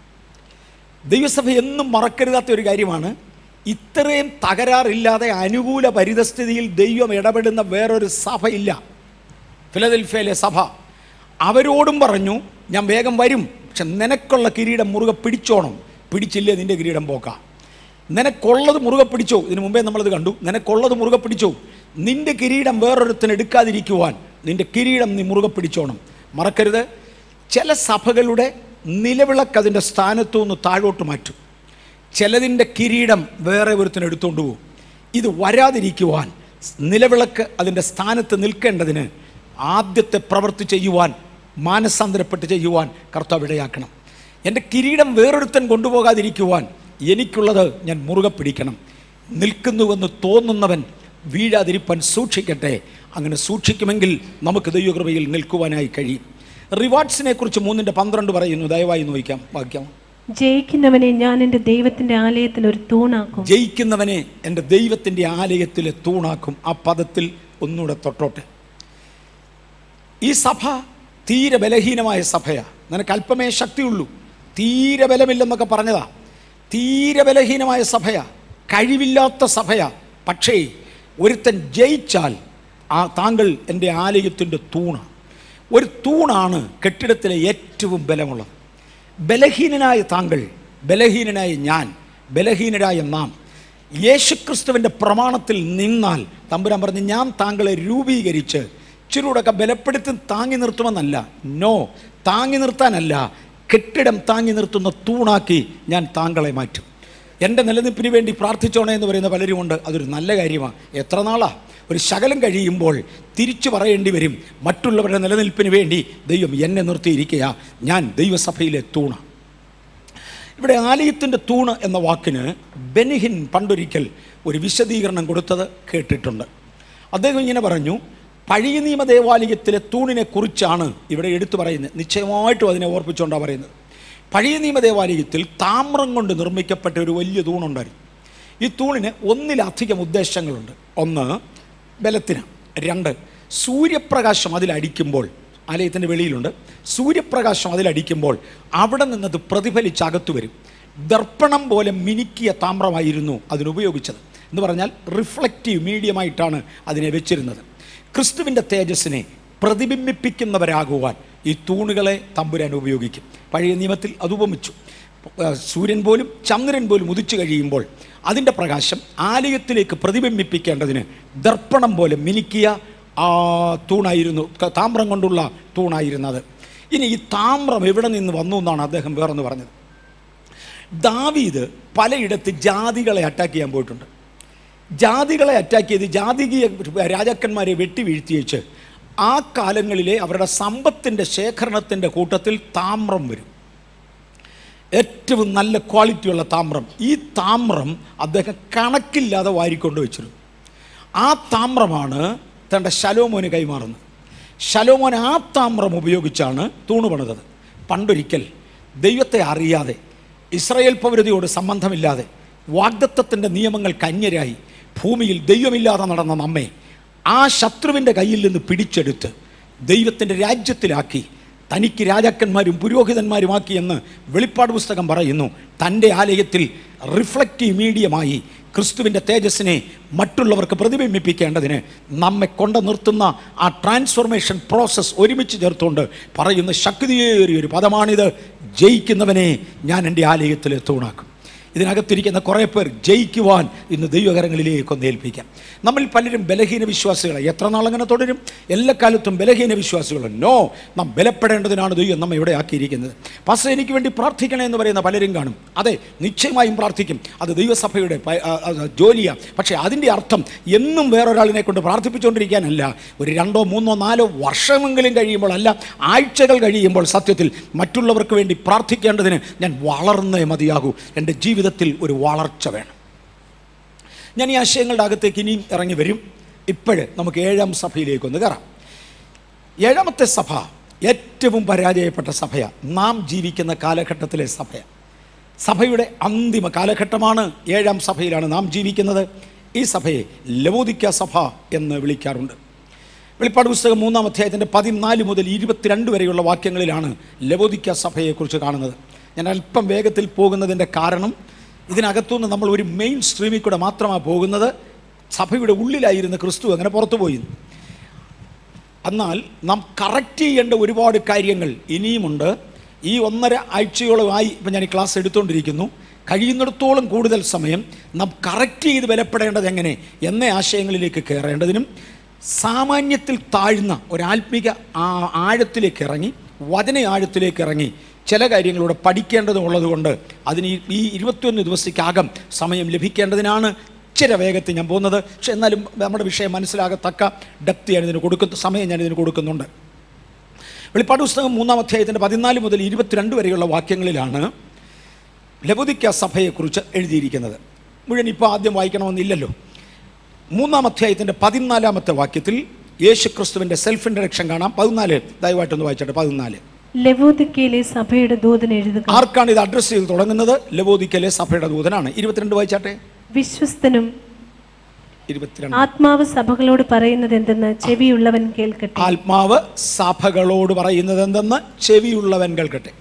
ദൈവസഭ എന്നും മറക്കരുതാത്ത ഒരു കാര്യമാണ് ഇത്രയും തകരാറില്ലാതെ അനുകൂല പരിതസ്ഥിതിയിൽ ദൈവം ഇടപെടുന്ന വേറൊരു സഭയില്ല ഫിലദൽഫിയയിലെ സഭ അവരോടും പറഞ്ഞു ഞാൻ വേഗം വരും പക്ഷെ നിനക്കുള്ള കിരീടം മുറുകെ പിടിച്ചോണം പിടിച്ചില്ലേ നിന്റെ കിരീടം പോക്കാം നിനക്കുള്ളത് മുറുകെ പിടിച്ചോ ഇതിനു മുമ്പേ നമ്മളത് കണ്ടു നിനക്കുള്ളത് മുറുകെ പിടിച്ചോ നിന്റെ കിരീടം വേറൊരുത്തിന് എടുക്കാതിരിക്കുവാൻ നിന്റെ കിരീടം നീ മുറുകെ പിടിച്ചോണം മറക്കരുത് ചില സഭകളുടെ നിലവിളക്ക് അതിൻ്റെ സ്ഥാനത്തു നിന്ന് താഴോട്ട് മാറ്റും ചിലതിൻ്റെ കിരീടം വേറെ ഒരുത്തിന് എടുത്തുകൊണ്ട് പോകും ഇത് വരാതിരിക്കുവാൻ നിലവിളക്ക് അതിൻ്റെ സ്ഥാനത്ത് നിൽക്കേണ്ടതിന് ആദ്യത്തെ പ്രവൃത്തി ചെയ്യുവാൻ മാനസാന്തരപ്പെട്ട് ചെയ്യുവാൻ കർത്താവ് ഇടയാക്കണം എൻ്റെ കിരീടം വേറൊരുത്തൻ കൊണ്ടുപോകാതിരിക്കുവാൻ എനിക്കുള്ളത് ഞാൻ മുറുകെ പിടിക്കണം നിൽക്കുന്നുവെന്ന് തോന്നുന്നവൻ വീഴാതിരിപ്പാൻ സൂക്ഷിക്കട്ടെ അങ്ങനെ സൂക്ഷിക്കുമെങ്കിൽ നമുക്ക് ദൈവകൃപയിൽ നിൽക്കുവാനായി കഴിയും റിവാർഡ്സിനെ കുറിച്ച് മൂന്നിൻ്റെ പന്ത്രണ്ട് പറയുന്നു ദയവായി നോക്കാം വാക്യം ജയിക്കുന്നവനെ ഞാൻ എൻ്റെ ദൈവത്തിന്റെ ആലയത്തിൽ ഒരു തൂണാക്കും ജയിക്കുന്നവനെ എൻ്റെ ദൈവത്തിൻ്റെ ആലയത്തിലെ തൂണാക്കും ആ പദത്തിൽ ഒന്നുകൂടെ തൊട്ടോട്ടെ ഈ സഭ തീരെ ബലഹീനമായ സഭയാണ് നിനക്ക് അല്പമേ ശക്തിയുള്ളൂ തീരെ ബലമില്ലെന്നൊക്കെ പറഞ്ഞതാ തീരെ ബലഹീനമായ സഭയാ കഴിവില്ലാത്ത സഭയാ പക്ഷേ ഒരുത്തൻ ജയിച്ചാൽ ആ താങ്കൾ എൻ്റെ ആലയത്തിൻ്റെ തൂണ് ഒരു തൂണാണ് കെട്ടിടത്തിലെ ഏറ്റവും ബലമുള്ളത് ബലഹീനനായ താങ്കൾ ബലഹീനനായ ഞാൻ ബലഹീനരായ നാം യേശുക്രിസ്തുവിൻ്റെ പ്രമാണത്തിൽ നിന്നാൽ തമ്പുരാൻ പറഞ്ഞ് ഞാൻ താങ്കളെ രൂപീകരിച്ച് ഇച്ചിരൂടൊക്കെ ബലപ്പെടുത്തി താങ്ങി നിർത്തുമെന്നല്ല നോ താങ്ങി നിർത്താനല്ല കെട്ടിടം താങ്ങി നിർത്തുന്ന തൂണാക്കി ഞാൻ താങ്കളെ മാറ്റും എൻ്റെ നിലനിൽപ്പിന് വേണ്ടി പ്രാർത്ഥിച്ചോണേ എന്ന് പറയുന്ന പലരുമുണ്ട് അതൊരു നല്ല കാര്യമാണ് എത്ര നാളാ ഒരു ശകലം കഴിയുമ്പോൾ തിരിച്ചു പറയേണ്ടി വരും മറ്റുള്ളവരുടെ നിലനിൽപ്പിന് വേണ്ടി ദൈവം എന്നെ നിർത്തിയിരിക്കുക ഞാൻ ദൈവസഭയിലെ തൂണ ഇവിടെ ആലയത്തിൻ്റെ തൂണ് എന്ന വാക്കിന് ബെനിഹിൻ പണ്ടൊരിക്കൽ ഒരു വിശദീകരണം കൊടുത്തത് കേട്ടിട്ടുണ്ട് അദ്ദേഹം ഇങ്ങനെ പറഞ്ഞു പഴയ നിയമ ദേവാലയത്തിലെ തൂണിനെ കുറിച്ചാണ് ഇവിടെ എടുത്തു പറയുന്നത് നിശ്ചയമായിട്ടും അതിനെ ഓർപ്പിച്ചുകൊണ്ടാണ് പറയുന്നത് പഴയ നിയമ ദേവാലയത്തിൽ താമ്രം കൊണ്ട് നിർമ്മിക്കപ്പെട്ട ഒരു വലിയ തൂണുണ്ടായിരുന്നു ഈ തൂണിന് ഒന്നിലധികം ഉദ്ദേശങ്ങളുണ്ട് ഒന്ന് ബലത്തിന് രണ്ട് സൂര്യപ്രകാശം അതിലടിക്കുമ്പോൾ ആലയത്തിൻ്റെ വെളിയിലുണ്ട് സൂര്യപ്രകാശം അതിലടിക്കുമ്പോൾ അവിടെ നിന്നത് പ്രതിഫലിച്ച് അകത്തു വരും ദർപ്പണം പോലെ മിനുക്കിയ താമ്രമായിരുന്നു അതിനുപയോഗിച്ചത് എന്ന് പറഞ്ഞാൽ റിഫ്ലക്റ്റീവ് മീഡിയമായിട്ടാണ് അതിനെ വെച്ചിരുന്നത് ക്രിസ്തുവിൻ്റെ തേജസ്സിനെ പ്രതിബിംബിപ്പിക്കുന്നവരാകുവാൻ ഈ തൂണുകളെ തമ്പുരാൻ ഉപയോഗിക്കും പഴയ നിയമത്തിൽ അത് ഉപമിച്ചു ഏഹ് സൂര്യൻ പോലും ചന്ദ്രൻ പോലും ഉദിച്ചു കഴിയുമ്പോൾ അതിൻ്റെ പ്രകാശം ആലയത്തിലേക്ക് പ്രതിബിംബിപ്പിക്കേണ്ടതിന് ദർപ്പണം പോലെ മിനുക്കിയ ആ തൂണായിരുന്നു ക- താമ്രം കൊണ്ടുള്ള തൂണായിരുന്നത് ഇനി ഈ താമ്രം എവിടെ നിന്ന് വന്നു എന്നാണ് അദ്ദേഹം വേറൊന്ന് പറഞ്ഞത് ദാവീദ് പലയിടത്ത് ജാതികളെ അറ്റാക്ക് ചെയ്യാൻ പോയിട്ടുണ്ട് ജാതികളെ അറ്റാക്ക് ചെയ്ത് ജാതികീയ രാജാക്കന്മാരെ വെട്ടി വീഴ്ത്തിയേച്ച് ആ കാലങ്ങളിലെ അവരുടെ സമ്പത്തിൻ്റെ ശേഖരണത്തിൻ്റെ കൂട്ടത്തിൽ താമ്രം വരും ഏറ്റവും നല്ല ക്വാളിറ്റിയുള്ള താമ്രം ഈ താമ്രം അദ്ദേഹം കണക്കില്ലാതെ വാരിക്കൊണ്ട് വെച്ചിരുന്നു ആ താമ്രമാണ് തൻ്റെ ശലോമോന് കൈമാറുന്നത് ശലോമോൻ ആ താമ്രം ഉപയോഗിച്ചാണ് തൂണ് പണിതത് പണ്ടൊരിക്കൽ ദൈവത്തെ അറിയാതെ ഇസ്രായേൽ പൗരതയോട് സംബന്ധമില്ലാതെ വാഗ്ദത്തത്തിൻ്റെ നിയമങ്ങൾ കന്യരായി ഭൂമിയിൽ ദൈവമില്ലാതെ നടന്ന നമ്മെ ആ ശത്രുവിൻ്റെ കയ്യിൽ നിന്ന് പിടിച്ചെടുത്ത് ദൈവത്തിൻ്റെ രാജ്യത്തിലാക്കി തനിക്ക് രാജാക്കന്മാരും പുരോഹിതന്മാരുമാക്കി എന്ന് വെളിപ്പാട് പുസ്തകം പറയുന്നു തൻ്റെ ആലയത്തിൽ റിഫ്ലക്റ്റീവ് മീഡിയമായി ക്രിസ്തുവിൻ്റെ തേജസ്സിനെ മറ്റുള്ളവർക്ക് പ്രതിബിംബിപ്പിക്കേണ്ടതിന് നമ്മെ കൊണ്ട നിർത്തുന്ന ആ ട്രാൻസ്ഫോർമേഷൻ പ്രോസസ്സ് ഒരുമിച്ച് ചേർത്തുകൊണ്ട് പറയുന്ന ശക്തിയേറിയൊരു പദമാണിത് ജയിക്കുന്നവനെ ഞാൻ എൻ്റെ ആലയത്തിൽ തൂണാക്കും ഇതിനകത്തിരിക്കുന്ന കുറേ പേർ ജയിക്കുവാൻ ഇന്ന് ദൈവകരങ്ങളിലേക്ക് ഒന്ന് ഏൽപ്പിക്കാം നമ്മൾ പലരും ബലഹീന വിശ്വാസികളെ എത്ര നാളങ്ങനെ തുടരും എല്ലാ കാലത്തും ബലഹീന വിശ്വാസികൾ നോ നാം ബലപ്പെടേണ്ടതിനാണ് ദൈവം നമ്മെ ഇവിടെ ആക്കിയിരിക്കുന്നത് പക്ഷേ എനിക്ക് വേണ്ടി പ്രാർത്ഥിക്കണേ എന്ന് പറയുന്ന പലരും കാണും അതെ നിശ്ചയമായും പ്രാർത്ഥിക്കും അത് ദൈവസഭയുടെ പ- ആ, ആ, ജോലിയാണ് പക്ഷേ അതിൻ്റെ അർത്ഥം എന്നും വേറൊരാളിനെ കൊണ്ട് പ്രാർത്ഥിപ്പിച്ചുകൊണ്ടിരിക്കാനല്ല ഒരു രണ്ടോ മൂന്നോ നാലോ വർഷമെങ്കിലും കഴിയുമ്പോൾ അല്ല ആഴ്ചകൾ കഴിയുമ്പോൾ സത്യത്തിൽ മറ്റുള്ളവർക്ക് വേണ്ടി പ്രാർത്ഥിക്കേണ്ടതിന് ഞാൻ വളർന്നേ മതിയാകൂ എൻ്റെ ജീവിതത്തിൽ ഒരു വളർച്ച വേണം ഞാൻ ഈ ആശയങ്ങളുടെ അകത്തേക്ക് ഇനിയും ഇറങ്ങി വരും ഇപ്പോഴ് നമുക്ക് ഏഴാം സഭയിലേക്ക് ഒന്ന് കയറാം ഏഴാമത്തെ സഭ ഏറ്റവും പരാജയപ്പെട്ട സഭയാണ് നാം ജീവിക്കുന്ന കാലഘട്ടത്തിലെ സഭയാണ് സഭയുടെ അന്തിമ കാലഘട്ടമാണ് ഏഴാം സഭയിലാണ് നാം ജീവിക്കുന്നത് ഈ സഭയെ ലവോദിക്ക സഭ എന്ന് വിളിക്കാറുണ്ട് വെളിപ്പാട് പുസ്തകം മൂന്നാം അധ്യായത്തിൻ്റെ പതിനാല് മുതൽ ഇരുപത്തിരണ്ട് വരെയുള്ള വാക്യങ്ങളിലാണ് ലവോദിക്ക സഭയെക്കുറിച്ച് കാണുന്നത് ഞാൻ അല്പം വേഗത്തിൽ പോകുന്നതിൻ്റെ കാരണം ഇതിനകത്തുനിന്ന് നമ്മൾ ഒരു മെയിൻ സ്ട്രീമിൽ കൂടെ മാത്രമാണ് പോകുന്നത് സഭയുടെ ഉള്ളിലായിരുന്ന ക്രിസ്തു അങ്ങനെ പുറത്തുപോയി എന്നാൽ നാം കറക്റ്റ് ചെയ്യേണ്ട ഒരുപാട് കാര്യങ്ങൾ ഇനിയുമുണ്ട് ഈ ഒന്നര ആഴ്ചയോളമായി ഇപ്പം ഞാൻ ഈ ക്ലാസ് എടുത്തുകൊണ്ടിരിക്കുന്നു കഴിയുന്നിടത്തോളം കൂടുതൽ സമയം നാം കറക്റ്റ് ചെയ്ത് ബലപ്പെടേണ്ടത് എങ്ങനെ എന്ന ആശയങ്ങളിലേക്ക് കയറേണ്ടതിനും സാമാന്യത്തിൽ താഴ്ന്ന ഒരാത്മിക ആ ആഴത്തിലേക്ക് ഇറങ്ങി വചന ആഴത്തിലേക്ക് ഇറങ്ങി ചില കാര്യങ്ങളൂടെ പഠിക്കേണ്ടതുള്ളത് കൊണ്ട് അതിന് ഈ- ഈ ഇരുപത്തിയൊന്ന് ദിവസത്തേക്കകം സമയം ലഭിക്കേണ്ടതിനാണ് ഇച്ചിരി വേഗത്തിൽ ഞാൻ പോകുന്നത് പക്ഷെ എന്നാലും നമ്മുടെ വിഷയം മനസ്സിലാകത്തക്ക ഡെപ്ത് ഞാൻ ഇതിന് കൊടുക്കുന്ന സമയം ഞാൻ ഇതിന് കൊടുക്കുന്നുണ്ട് വെളിപ്പാട് പുസ്തകം മൂന്നാം അധ്യായത്തിൻ്റെ പതിനാല് മുതൽ ഇരുപത്തിരണ്ട് വരെയുള്ള വാക്യങ്ങളിലാണ് ലബുദിക്ക സഭയെക്കുറിച്ച് എഴുതിയിരിക്കുന്നത് മുഴുവൻ ഇപ്പോൾ ആദ്യം വായിക്കണമെന്നില്ലല്ലോ മൂന്നാം അധ്യായത്തിൻ്റെ പതിനാലാമത്തെ വാക്യത്തിൽ യേശു ക്രിസ്തുവിൻ്റെ സെൽഫ് ഇൻട്രഡക്ഷൻ കാണാം പതിനാല് ദയവായിട്ടൊന്ന് വായിച്ചോട്ടെ പതിനാല് ലവോദിക്കയിലെ സഭയുടെ ദൂതൻ എഴുതുക ആർക്കാണ് ഇത് അഡ്രസ്സ് ചെയ്ത് തുടങ്ങുന്നത് ലബോദിക്കലെ സഭയുടെ ദൂതനാണ് ഇരുപത്തിരണ്ട് വായിച്ചാട്ടെ വിശ്വസ്തനും ഇരുപത്തിരണ്ട് ആത്മാവ് സഭകളോട് പറയുന്നത് എന്തെന്ന് ചെവിയുള്ളവൻ കേൾക്കട്ടെ ആത്മാവ് സഭകളോട് പറയുന്നത് എന്തെന്ന് ചെവിയുള്ളവൻ കേൾക്കട്ടെ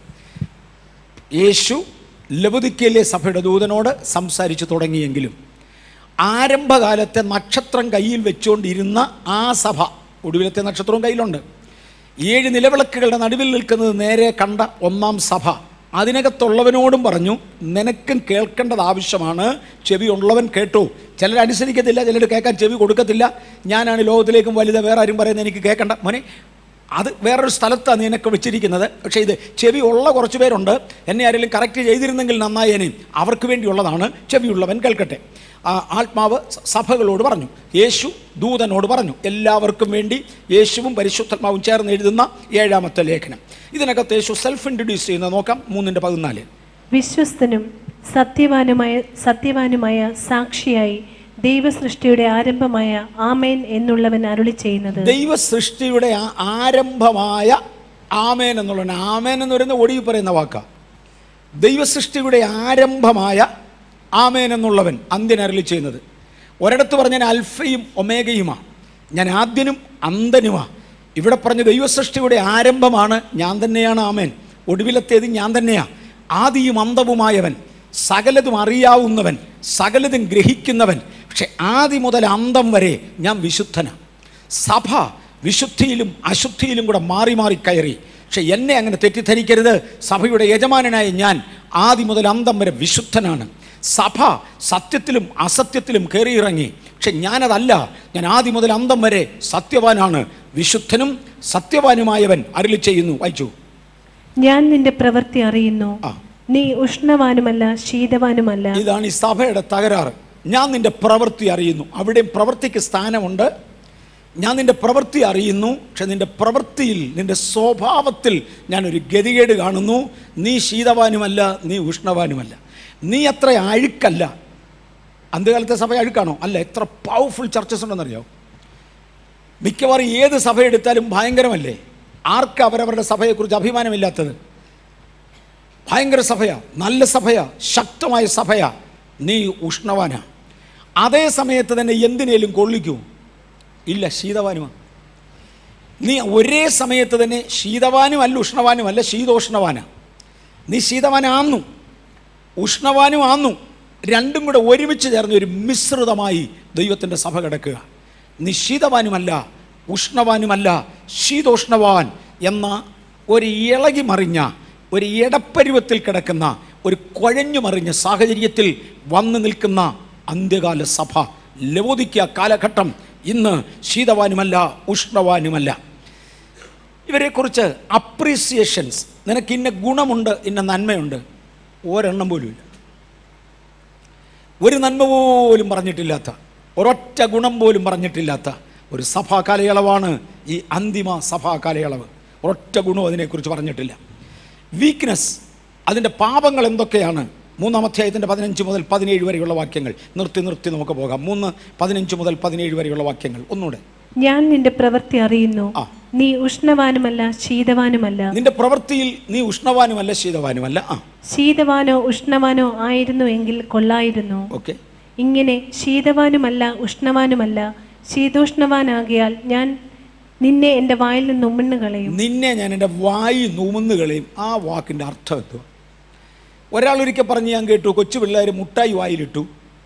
യേശു ലബുദിക്കയിലെ സഭയുടെ ദൂതനോട് സംസാരിച്ചു തുടങ്ങിയെങ്കിലും ആരംഭകാലത്തെ നക്ഷത്രം കയ്യിൽ വെച്ചുകൊണ്ടിരുന്ന ആ സഭ ഒടുവിലത്തെ നക്ഷത്രവും കയ്യിലുണ്ട് ഏഴ് നിലവിളക്കുകളുടെ നടുവിൽ നിൽക്കുന്നത് നേരെ കണ്ട ഒന്നാം സഭ അതിനകത്തുള്ളവനോടും പറഞ്ഞു നിനക്കും കേൾക്കേണ്ടത് ആവശ്യമാണ് ചെവി ഉള്ളവൻ കേട്ടു ചിലർ അനുസരിക്കത്തില്ല ചിലർ കേൾക്കാൻ ചെവി കൊടുക്കത്തില്ല ഞാനാണ് ലോകത്തിലേക്കും വലുത് വേറെ ആരും പറയുന്നത് എനിക്ക് കേൾക്കണ്ട മോനെ അത് വേറൊരു സ്ഥലത്താണ് നിനക്ക് വെച്ചിരിക്കുന്നത് പക്ഷേ ഇത് ചെവി ഉള്ള കുറച്ച് പേരുണ്ട് എന്നെ ആരെങ്കിലും കറക്റ്റ് ചെയ്തിരുന്നെങ്കിൽ നന്നായേനെ അവർക്ക് വേണ്ടിയുള്ളതാണ് ചെവിയുള്ളവൻ കേൾക്കട്ടെ ആ ആത്മാവ് സ- സഭകളോട് പറഞ്ഞു യേശു ദൂതനോട് പറഞ്ഞു എല്ലാവർക്കും വേണ്ടി യേശുവും പരിശുദ്ധാത്മാവും ചേർന്ന് എഴുതുന്ന ഏഴാമത്തെ ലേഖനം ഇതിനകത്ത് യേശു സെൽഫ് ഇൻട്രൊഡ്യൂസ് ചെയ്യുന്നത് നോക്കാം മൂന്നിൻ്റെ പതിനാല് വിശ്വസ്തനും സത്യവാനുമായ സത്യവാനുമായ സാക്ഷിയായി ദൈവസൃഷ്ടിയുടെ ആരംഭമായ ആമേൻ എന്നുള്ളവൻ അരുളി ചെയ്യുന്നത് ദൈവ സൃഷ്ടിയുടെ ആ- ആരംഭമായ ആമേൻ എന്നുള്ള ആമേൻ എന്ന് പറയുന്ന ഒടുങ്ങി പറയുന്ന വാക്കാ ദൈവ സൃഷ്ടിയുടെ ആരംഭമായ ആമേൻ എന്നുള്ളവൻ അന്ത്യനരളി ചെയ്യുന്നത് ഒരിടത്ത് പറഞ്ഞ ഞാൻ അൽഫയും ഒമേഗയുമാ ഞാൻ ആദ്യനും അന്തനുമാ ഇവിടെ പറഞ്ഞ ദൈവ സൃഷ്ടിയുടെ ആരംഭമാണ് ഞാൻ തന്നെയാണ് ആമേൻ ഒടുവിലത്തേത് ഞാൻ തന്നെയാ ആദിയും അന്തവുമായവൻ സകലതും അറിയാവുന്നവൻ സകലതും ഗ്രഹിക്കുന്നവൻ പക്ഷെ ആദി മുതൽ അന്തം വരെ ഞാൻ വിശുദ്ധനാണ് സഭ വിശുദ്ധിയിലും അശുദ്ധിയിലും കൂടെ മാറി മാറി കയറി പക്ഷെ എന്നെ അങ്ങനെ തെറ്റിദ്ധരിക്കരുത് സഭയുടെ യജമാനനായ ഞാൻ ആദി മുതൽ അന്തം വരെ വിശുദ്ധനാണ് സഭ സത്യത്തിലും അസത്യത്തിലും കയറിയിറങ്ങി പക്ഷെ ഞാനതല്ല ഞാൻ ആദി മുതൽ അന്തം വരെ സത്യവാനാണ് വിശുദ്ധനും സത്യവാനുമായവൻ അരുളി ചെയ്യുന്നു വായിച്ചു ഞാൻ നിന്റെ പ്രവൃത്തി അറിയുന്നു ആ. നീ ഉഷ്ണവാനുമല്ല ശീതവാനുമല്ല ഇതാണ് ഈ സഭയുടെ തകരാറ് ഞാൻ നിന്റെ പ്രവൃത്തി അറിയുന്നു അവിടെയും പ്രവൃത്തിക്ക് സ്ഥാനമുണ്ട് ഞാൻ നിന്റെ പ്രവൃത്തി അറിയുന്നു പക്ഷെ നിന്റെ പ്രവൃത്തിയിൽ നിന്റെ സ്വഭാവത്തിൽ ഞാനൊരു ഗതികേട് കാണുന്നു നീ ശീതവാനുമല്ല നീ ഉഷ്ണവാനുമല്ല നീ അത്ര അഴുക്കല്ല അന്ത്യകാലത്തെ സഭ അഴുക്കാണോ അല്ല എത്ര പവർഫുൾ ചർച്ചസ് ഉണ്ടെന്നറിയോ മിക്കവാറും ഏത് സഭ എടുത്താലും ഭയങ്കരമല്ലേ ആർക്ക് അവരവരുടെ സഭയെക്കുറിച്ച് അഭിമാനമില്ലാത്തത് ഭയങ്കര സഭയാ നല്ല സഭയാ ശക്തമായ സഭയാ നീ ഉഷ്ണവാനാ അതേ സമയത്ത് തന്നെ എന്തിനേലും കൊള്ളിക്കൂ ഇല്ല ശീതവാനുമാ നീ ഒരേ സമയത്ത് തന്നെ ശീതവാനും അല്ല ഉഷ്ണവാനും അല്ല ശീതോഷ്ണവാനാ നീ ശീതവാനാന്നു ഉഷ്ണവാനും ആന്നു രണ്ടും കൂടെ ഒരുമിച്ച് ചേർന്ന് ഒരു മിശ്രിതമായി ദൈവത്തിൻ്റെ സഭ കിടക്കുക നീ ശീതവാനുമല്ല ഉഷ്ണവാനുമല്ല ശീതോഷ്ണവാൻ എന്ന ഒരു ഇളകി മറിഞ്ഞ ഒരു ഇടപ്പരുവത്തിൽ കിടക്കുന്ന ഒരു കുഴഞ്ഞു മറിഞ്ഞ സാഹചര്യത്തിൽ വന്നു നിൽക്കുന്ന അന്ത്യകാല സഭ ലവോദിക്ക കാലഘട്ടം ഇന്ന് ശീതവാനുമല്ല ഉഷ്ണവാനുമല്ല ഇവരെക്കുറിച്ച് അപ്രീസിയേഷൻസ് നിനക്ക് ഇന്ന ഗുണമുണ്ട് ഇന്ന നന്മയുണ്ട് ഒരെണ്ണം പോലും ഇല്ല ഒരു നന്മ പോലും പറഞ്ഞിട്ടില്ലാത്ത ഒരൊറ്റ ഗുണം പോലും പറഞ്ഞിട്ടില്ലാത്ത ഒരു സഭാ കാലയളവാണ് ഈ അന്തിമ സഭാ കാലയളവ് ഒരൊറ്റ ഗുണവും അതിനെക്കുറിച്ച് പറഞ്ഞിട്ടില്ല വീക്ക്നെസ് അതിൻ്റെ പാപങ്ങൾ എന്തൊക്കെയാണ് മൂന്നാം അധ്യായത്തിൻ്റെ പതിനഞ്ച് മുതൽ പതിനേഴ് വരെയുള്ള വാക്യങ്ങൾ നിർത്തി നിർത്തി നമുക്ക് പോകാം മൂന്ന് പതിനഞ്ച് മുതൽ പതിനേഴ് വരെയുള്ള വാക്യങ്ങൾ ഒന്നുകൂടെ ഞാൻ നിന്റെ പ്രവൃത്തി അറിയുന്നു ആ. നീ ഉഷ്ണവാനുമല്ല ശീതവാനുമല്ല നിന്റെ പ്രവൃത്തിയിൽ നീ ഉഷ്ണവാനുമല്ല ശീതവാനുമല്ല ആ ശീതവാനോ ഉഷ്ണവാനോ ആയിരുന്നു എങ്കിൽ കൊള്ളായിരുന്നു ഓക്കെ ഇങ്ങനെ ശീതവാനുമല്ല ഉഷ്ണവാനുമല്ല ശീതോഷ്ണവാനാകിയാൽ ഞാൻ നിന്നെ എൻ്റെ വായിൽ നിന്ന് ഉമ്മിണ്ണു കളയും നിന്നെ ഞാൻ എൻ്റെ വായി നൂമുന്നുകളെയും ആ വാക്കിൻ്റെ അർത്ഥം എത്തുക ഒരാൾ ഒരിക്കൽ പറഞ്ഞ് ഞാൻ കേട്ടു കൊച്ചു പിള്ളേർ മുട്ടായി വായിലിട്ടു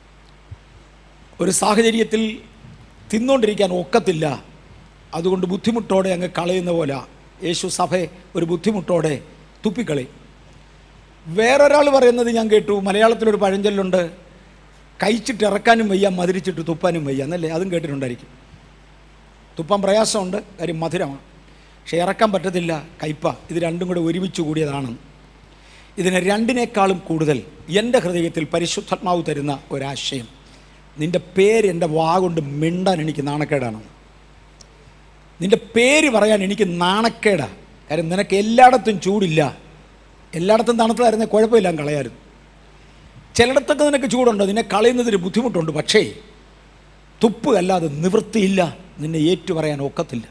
ഒരു സാഹചര്യത്തിൽ തിന്നുകൊണ്ടിരിക്കാൻ ഒക്കത്തില്ല അതുകൊണ്ട് ബുദ്ധിമുട്ടോടെ അങ്ങ് കളയുന്ന പോലെ യേശു സഭയെ ഒരു ബുദ്ധിമുട്ടോടെ തുപ്പിക്കളയും വേറൊരാൾ പറയുന്നത് ഞാൻ കേട്ടു മലയാളത്തിലൊരു പഴഞ്ചൊല്ലുണ്ട് കഴിച്ചിട്ട് ഇറക്കാനും വയ്യ മധുരിച്ചിട്ട് തുപ്പാനും വയ്യ എന്നല്ലേ അതും കേട്ടിട്ടുണ്ടായിരിക്കും തുപ്പാൻ പ്രയാസമുണ്ട് കാര്യം മധുരമാണ് പക്ഷേ ഇറക്കാൻ പറ്റത്തില്ല കയ്പ ഇത് രണ്ടും കൂടെ ഒരുമിച്ച് കൂടിയതാണ് ഇതിനെ രണ്ടിനേക്കാളും കൂടുതൽ എൻ്റെ ഹൃദയത്തിൽ പരിശുദ്ധാത്മാവ് തരുന്ന ഒരാശയം നിൻ്റെ പേര് എൻ്റെ വാ കൊണ്ട് മിണ്ടാൻ എനിക്ക് നാണക്കേടാണെന്ന് നിൻ്റെ പേര് പറയാൻ എനിക്ക് നാണക്കേടാ കാര്യം നിനക്ക് എല്ലായിടത്തും ചൂടില്ല എല്ലായിടത്തും തണുത്തതായിരുന്നേ കുഴപ്പമില്ല അങ്ങ് കളയായിരുന്നു ചിലയിടത്തൊക്കെ നിനക്ക് ചൂടുണ്ട് നിന്നെ കളയുന്നതിന് ബുദ്ധിമുട്ടുണ്ട് പക്ഷേ തുപ്പ് അല്ലാതെ നിവൃത്തിയില്ല നിന്നെ ഏറ്റുപറയാൻ ഒക്കത്തില്ല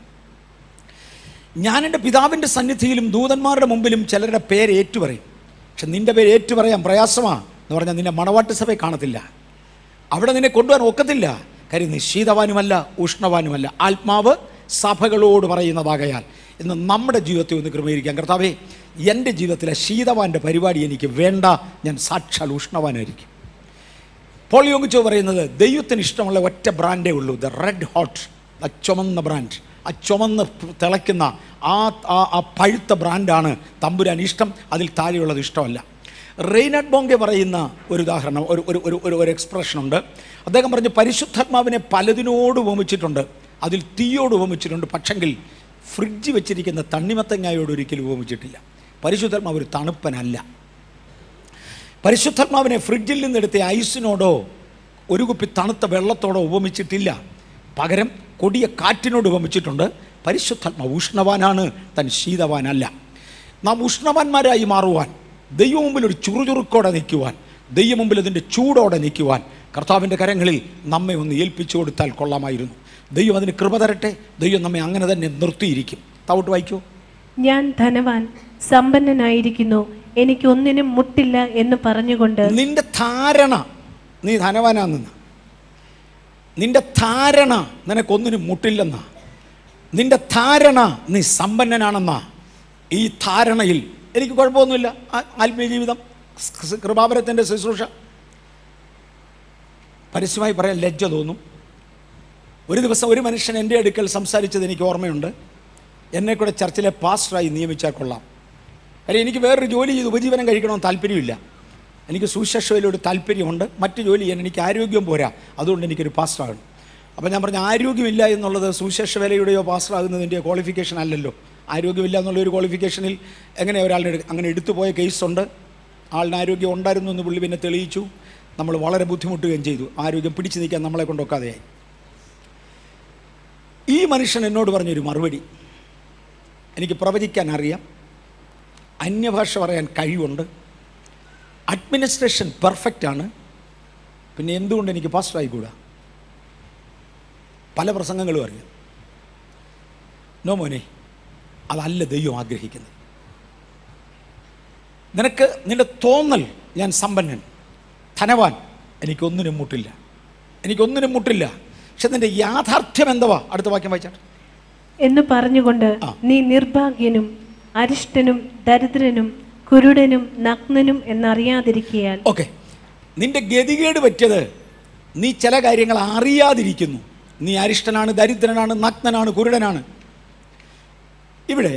ഞാൻ എൻ്റെ പിതാവിൻ്റെ സന്നിധിയിലും ദൂതന്മാരുടെ മുമ്പിലും ചിലരുടെ പേര് ഏറ്റുപറയും പക്ഷെ നിൻ്റെ പേര് ഏറ്റുപറയാൻ പ്രയാസമാ എന്ന് പറഞ്ഞാൽ നിന്നെ മണവാട്ട് സഭയെ കാണത്തില്ല അവിടെ നിന്നെ കൊണ്ടുപോകാൻ ഒക്കത്തില്ല കാര്യം നീ ശീതവാനുമല്ല ഉഷ്ണവാനുമല്ല ആത്മാവ് സഭകളോട് പറയുന്നതാകയാൽ ഇന്ന് നമ്മുടെ ജീവിതത്തെ ഒന്ന് ക്രമീകരിക്കാം കർത്താവേ എൻ്റെ ജീവിതത്തിലെ ശീതവാൻ്റെ പരിപാടി എനിക്ക് വേണ്ട ഞാൻ സാക്ഷാൽ ഉഷ്ണവാനായിരിക്കും പോൾ യോഗിച്ചോ പറയുന്നത് ദൈവത്തിന് ഇഷ്ടമുള്ള ഒറ്റ ബ്രാൻഡേ ഉള്ളൂ ദ റെഡ് ഹോട്ട് ആ ചുമന്ന ബ്രാൻഡ് ആ ചുമന്ന് തിളയ്ക്കുന്ന ആ ആ- ആ പഴുത്ത ബ്രാൻഡാണ് തമ്പുരാൻ ഇഷ്ടം അതിൽ താഴെയുള്ളത് ഇഷ്ടമല്ല റെയ്നഡ് ബോങ്കെ പറയുന്ന ഒരു ഉദാഹരണം ഒരു ഒരു ഒരു ഒരു ഒരു എക്സ്പ്രഷൻ ഉണ്ട് അദ്ദേഹം പറഞ്ഞു പരിശുദ്ധാത്മാവിനെ പലതിനോട് ഉപമിച്ചിട്ടുണ്ട് അതിൽ തീയോട് ഉപമിച്ചിട്ടുണ്ട് പക്ഷെങ്കിൽ ഫ്രിഡ്ജ് വെച്ചിരിക്കുന്ന തണ്ണിമത്തങ്ങായോട് ഒരിക്കലും ഉപമിച്ചിട്ടില്ല പരിശുദ്ധാത്മാവ് ഒരു തണുപ്പനല്ല പരിശുദ്ധാത്മാവിനെ ഫ്രിഡ്ജിൽ നിന്നെടുത്ത ഐസിനോടോ ഒരു കുപ്പി തണുത്ത വെള്ളത്തോടോ ഉപമിച്ചിട്ടില്ല പകരം കൊടിയ കാറ്റിനോട് ഉപമിച്ചിട്ടുണ്ട് പരിശുദ്ധാത്മാവ് ഉഷ്ണവാനാണ് തൻ ശീതവാനല്ല നാം ഉഷ്ണവാന്മാരായി മാറുവാൻ ദൈവം മുമ്പിൽ ഒരു ചുറുചുറുക്കോടെ നിൽക്കുവാൻ ദൈവം മുമ്പിൽ അതിൻ്റെ ചൂടോടെ നിൽക്കുവാൻ കർത്താവിൻ്റെ കരങ്ങളിൽ നമ്മെ ഒന്ന് ഏൽപ്പിച്ചു കൊടുത്താൽ കൊള്ളാമായിരുന്നു ദൈവം അതിന് കൃപ തരട്ടെ ദൈവം നമ്മെ അങ്ങനെ തന്നെ നിർത്തിയിരിക്കും താവോട്ട് വായിക്കോ ഞാൻ ധനവാൻ സമ്പന്നനായിരിക്കുന്നു എനിക്ക് ഒന്നിനും മുട്ടില്ല എന്ന് പറഞ്ഞുകൊണ്ട് നിന്റെ ധാരണ നീ ധനവാനാണെന്ന നിന്റെ ധാരണ നിനക്കൊന്നിനും മുട്ടില്ലെന്നാ നിന്റെ ധാരണ നീ സമ്പന്നനാണെന്നാ ഈ ധാരണയിൽ എനിക്ക് കുഴപ്പമൊന്നുമില്ല ആ- ആത്മീയ ജീവിതം സ് കൃപാപരത്തിൻ്റെ ശുശ്രൂഷ പരസ്യമായി പറയാൻ ലജ്ജ തോന്നും ഒരു ദിവസം ഒരു മനുഷ്യൻ എൻ്റെ അടുക്കൽ സംസാരിച്ചത് എനിക്ക് ഓർമ്മയുണ്ട് എന്നെ കൂടെ ചർച്ചിലെ പാസ്റ്ററായി നിയമിച്ചാൽ കൊള്ളാം കാര്യം എനിക്ക് വേറൊരു ജോലി ചെയ്ത് ഉപജീവനം കഴിക്കണമെന്ന് താല്പര്യമില്ല എനിക്ക് സുശേഷയിലൊരു താല്പര്യമുണ്ട് മറ്റ് ജോലി ചെയ്യാൻ എനിക്ക് ആരോഗ്യം പോരാ അതുകൊണ്ട് എനിക്കൊരു പാസ്റ്ററാകണം അപ്പോൾ ഞാൻ പറഞ്ഞ ആരോഗ്യമില്ല എന്നുള്ളത് സുശേഷ വേലയുടെയോ പാസ്റ്ററാകുന്നതിൻ്റെയോ ക്വാളിഫിക്കേഷൻ അല്ലല്ലോ ആരോഗ്യമില്ല എന്നുള്ള ഒരു ക്വാളിഫിക്കേഷനിൽ എങ്ങനെ ഒരാളിനെ എടു- അങ്ങനെ എടുത്തു പോയ കേസുണ്ട് ആളിന് ആരോഗ്യം ഉണ്ടായിരുന്നു എന്ന് പുള്ളി പിന്നെ തെളിയിച്ചു നമ്മൾ വളരെ ബുദ്ധിമുട്ടുകയും ചെയ്തു ആരോഗ്യം പിടിച്ചു നിൽക്കാൻ നമ്മളെ കൊണ്ടൊക്കാതെയായി ഈ മനുഷ്യൻ എന്നോട് പറഞ്ഞൊരു മറുപടി എനിക്ക് പ്രവചിക്കാൻ അറിയാം അന്യഭാഷ പറയാൻ കഴിവുണ്ട് അഡ്മിനിസ്ട്രേഷൻ പെർഫെക്റ്റ് ആണ് പിന്നെ എന്തുകൊണ്ട് എനിക്ക് പാസ്റ്റർ ആയിക്കൂടാ പല പ്രസംഗങ്ങളും അറിയാം നോ മോനെ അതല്ല ദൈവം ആഗ്രഹിക്കുന്നത് നിനക്ക് നിന്റെ തോന്നൽ ഞാൻ സമ്പന്നൻ ധനവാൻ എനിക്കൊന്നിനും മുട്ടില്ല എനിക്കൊന്നിനും മുട്ടില്ല പക്ഷെ നിന്റെ യാഥാർത്ഥ്യം എന്തുവാ അടുത്ത വാക്യം വായിച്ചാട്ടെ എന്ന് പറഞ്ഞുകൊണ്ട് ആ. നീ നിർഭാഗ്യനും അരിഷ്ടനും ദരിദ്രനും കുരുടനും നഗ്നനും എന്നറിയാതിരിക്കയാൽ ഓക്കെ നിന്റെ ഗതികേട് പറ്റിയത് നീ ചില കാര്യങ്ങൾ അറിയാതിരിക്കുന്നു നീ അരിഷ്ടനാണ് ദരിദ്രനാണ് നഗ്നനാണ് കുരുടനാണ് ഇവിടെ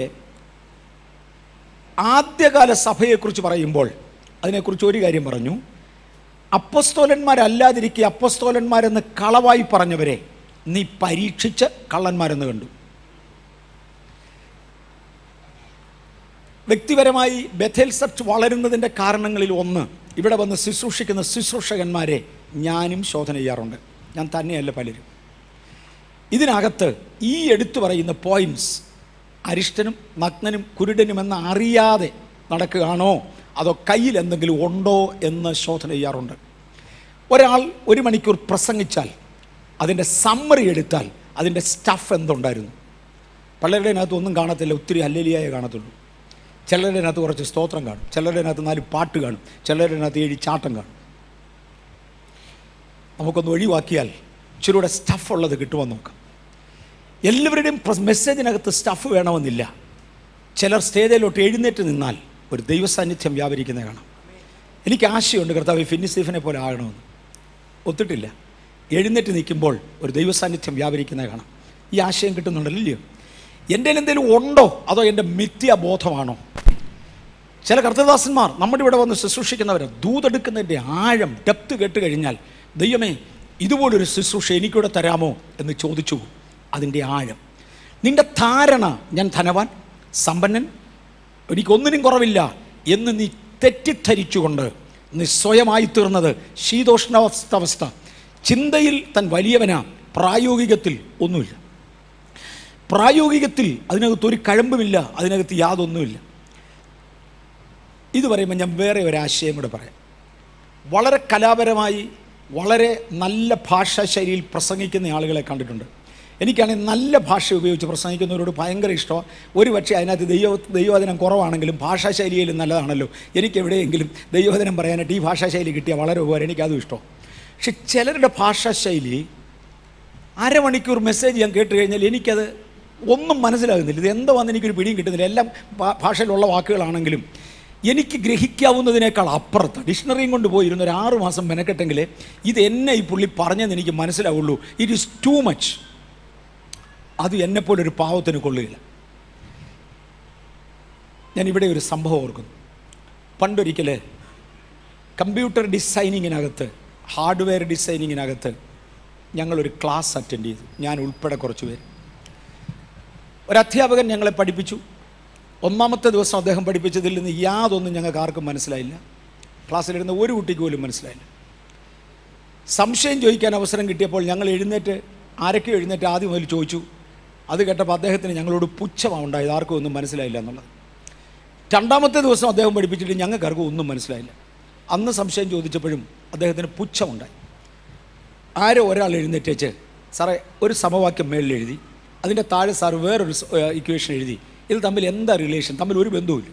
ആദ്യകാല സഭയെക്കുറിച്ച് പറയുമ്പോൾ അതിനെക്കുറിച്ച് ഒരു കാര്യം പറഞ്ഞു അപ്പസ്തോലന്മാരല്ലാതിരിക്കെ അപ്പസ്തോലന്മാരെന്ന് കളവായി പറഞ്ഞവരെ നീ പരീക്ഷിച്ച് കള്ളന്മാരെന്ന് കണ്ടു വ്യക്തിപരമായി ബഥേൽ ചർച്ച് വളരുന്നതിൻ്റെ കാരണങ്ങളിൽ ഒന്ന് ഇവിടെ വന്ന് ശുശ്രൂഷിക്കുന്ന ശുശ്രൂഷകന്മാരെ ഞാനും ശോധന ചെയ്യാറുണ്ട് ഞാൻ തന്നെയല്ല പലരും ഇതിനകത്ത് ഈ എടുത്തു പറയുന്ന പോയിന്റ്സ് അരിഷ്ടനും നഗ്നനും കുരുടനും എന്ന് അറിയാതെ നടക്കുകയാണോ അതോ കയ്യിൽ എന്തെങ്കിലും ഉണ്ടോ എന്ന് ശോധന ചെയ്യാറുണ്ട് ഒരാൾ ഒരു മണിക്കൂർ പ്രസംഗിച്ചാൽ അതിൻ്റെ സമ്മറി എടുത്താൽ അതിൻ്റെ സ്റ്റഫ് എന്തുണ്ടായിരുന്നു പലരുടെ അതിനകത്ത് ഒന്നും കാണത്തില്ല ഒത്തിരി ഹല്ലേലിയായേ കാണത്തുള്ളൂ ചിലരുടെ അതിനകത്ത് കുറച്ച് സ്തോത്രം കാണും ചിലരുടെ അതിനകത്ത് നാല് പാട്ട് കാണും ചിലരുടെ അതിനകത്ത് ഏഴ് ചാട്ടം കാണും നമുക്കൊന്ന് ഒഴിവാക്കിയാൽ ഇച്ചിരൂടെ സ്റ്റഫ് ഉള്ളത് കിട്ടുമെന്ന് നോക്കാം എല്ലാവരുടെയും പ്ര- മെസ്സേജിനകത്ത് സ്റ്റഫ് വേണമെന്നില്ല ചിലർ സ്റ്റേജിലോട്ട് എഴുന്നേറ്റ് നിന്നാൽ ഒരു ദൈവസാന്നിധ്യം വ്യാപരിക്കുന്നത് കാണാം എനിക്ക് ആശയമുണ്ട് കർത്താവ് ഫിന്നി സ്റ്റീഫനെ പോലെ ആകണമെന്ന് ഒത്തിട്ടില്ല എഴുന്നേറ്റ് നിൽക്കുമ്പോൾ ഒരു ദൈവസാന്നിധ്യം വ്യാപരിക്കുന്നത് കാണാം ഈ ആശയം കിട്ടുന്നുണ്ടല്ലോ എൻ്റെ എന്തെങ്കിലും ഉണ്ടോ അതോ എൻ്റെ മിഥ്യാബോധമാണോ ചില കർത്തദാസന്മാർ നമ്മുടെ ഇവിടെ വന്ന് ശുശ്രൂഷിക്കുന്നവർ ദൂതെടുക്കുന്നതിൻ്റെ ആഴം ഡെപ്ത് കേട്ട് കഴിഞ്ഞാൽ ദൈവമേ ഇതുപോലൊരു ശുശ്രൂഷ എനിക്കൂടെ തരാമോ എന്ന് ചോദിച്ചു അതിൻ്റെ ആഴം നിന്റെ ധാരണ ഞാൻ ധനവാൻ സമ്പന്നൻ എനിക്കൊന്നിനും കുറവില്ല എന്ന് നീ തെറ്റിദ്ധരിച്ചുകൊണ്ട് നീ സ്വയമായി തീർന്നത് ശീതോഷ്ണാവസ്ഥ ചിന്തയിൽ തൻ വലിയവനാ പ്രായോഗികത്തിൽ ഒന്നുമില്ല പ്രായോഗികത്തിൽ അതിനകത്ത് ഒരു കഴമ്പുമില്ല അതിനകത്ത് യാതൊന്നുമില്ല ഇത് പറയുമ്പോൾ ഞാൻ വേറെ ഒരാശയം കൂടെ പറയാം വളരെ കലാപരമായി വളരെ നല്ല ഭാഷാ ശൈലിയിൽ പ്രസംഗിക്കുന്ന ആളുകളെ കണ്ടിട്ടുണ്ട് എനിക്കാണെങ്കിൽ നല്ല ഭാഷ ഉപയോഗിച്ച് പ്രസംഗിക്കുന്നവരോട് ഭയങ്കര ഇഷ്ടമാണ് ഒരു പക്ഷേ അതിനകത്ത് ദൈവ ദൈവവചനം കുറവാണെങ്കിലും ഭാഷാ ശൈലിയിലും നല്ലതാണല്ലോ എനിക്ക് എവിടെയെങ്കിലും ദൈവവചനം പറയാനായിട്ട് ഈ ഭാഷാ ശൈലി കിട്ടിയാൽ വളരെ ഉപകാരം എനിക്കതും ഇഷ്ടം പക്ഷെ ചിലരുടെ ഭാഷാ ശൈലി അരമണിക്കൂർ മെസ്സേജ് ഞാൻ കേട്ട് കഴിഞ്ഞാൽ എനിക്കത് ഒന്നും മനസ്സിലാകുന്നില്ല ഇത് എന്താണെന്ന് എനിക്കൊരു പിടിയും കിട്ടുന്നില്ല എല്ലാം ഭാ- ഭാഷയിലുള്ള വാക്കുകളാണെങ്കിലും എനിക്ക് ഗ്രഹിക്കാവുന്നതിനേക്കാൾ അപ്പുറത്ത് ഡിക്ഷണറിയും കൊണ്ട് പോയിരുന്ന ഒരു ആറ് മാസം മെനക്കെട്ടെങ്കിൽ ഇത് എന്നെ ഈ പുള്ളി പറഞ്ഞതെന്ന് എനിക്ക് മനസ്സിലാവുള്ളൂ ഇറ്റ് ഈസ് ടു മച്ച് അത് എന്നെപ്പോലൊരു പാവത്തിന് കൊള്ളുകയില്ല ഞാൻ ഇവിടെ ഒരു സംഭവം ഓർക്കുന്നു പണ്ടൊരിക്കൽ കമ്പ്യൂട്ടർ ഡിസൈനിങ്ങിനകത്ത് ഹാർഡ്വെയർ ഡിസൈനിങ്ങിനകത്ത് ഞങ്ങളൊരു ക്ലാസ് അറ്റൻഡ് ചെയ്തു ഞാൻ ഉൾപ്പെടെ കുറച്ച് പേര് ഒരു അധ്യാപകൻ ഞങ്ങളെ പഠിപ്പിച്ചു ഒന്നാമത്തെ ദിവസം അദ്ദേഹം പഠിപ്പിച്ചതിൽ നിന്ന് യാതൊന്നും ഞങ്ങൾക്ക് ആർക്കും മനസ്സിലായില്ല ക്ലാസ്സിലിരുന്ന ഒരു കുട്ടിക്ക് പോലും മനസ്സിലായില്ല സംശയം ചോദിക്കാൻ അവസരം കിട്ടിയപ്പോൾ ഞങ്ങൾ എഴുന്നേറ്റ് ആരൊക്കെ എഴുന്നേറ്റ് ആദ്യം മുതൽ ചോദിച്ചു അത് കേട്ടപ്പോൾ അദ്ദേഹത്തിന് ഞങ്ങളോട് പുച്ഛമാണ് ഉണ്ടായത് ആർക്കും ഒന്നും മനസ്സിലായില്ല എന്നുള്ളത് രണ്ടാമത്തെ ദിവസം അദ്ദേഹം പഠിപ്പിച്ചിട്ട് ഞങ്ങൾക്ക് ആർക്കും ഒന്നും മനസ്സിലായില്ല അന്ന് സംശയം ചോദിച്ചപ്പോഴും അദ്ദേഹത്തിന് പുച്ഛമുണ്ടായി ആരോ ഒരാൾ എഴുന്നേറ്റേച്ച് സാറേ ഒരു സമവാക്യം മേളിൽ എഴുതി അതിൻ്റെ താഴെ സാർ വേറൊരു ഇക്വേഷൻ എഴുതി ഇത് തമ്മിൽ എന്താ റിലേഷൻ തമ്മിൽ ഒരു ബന്ധവുമില്ല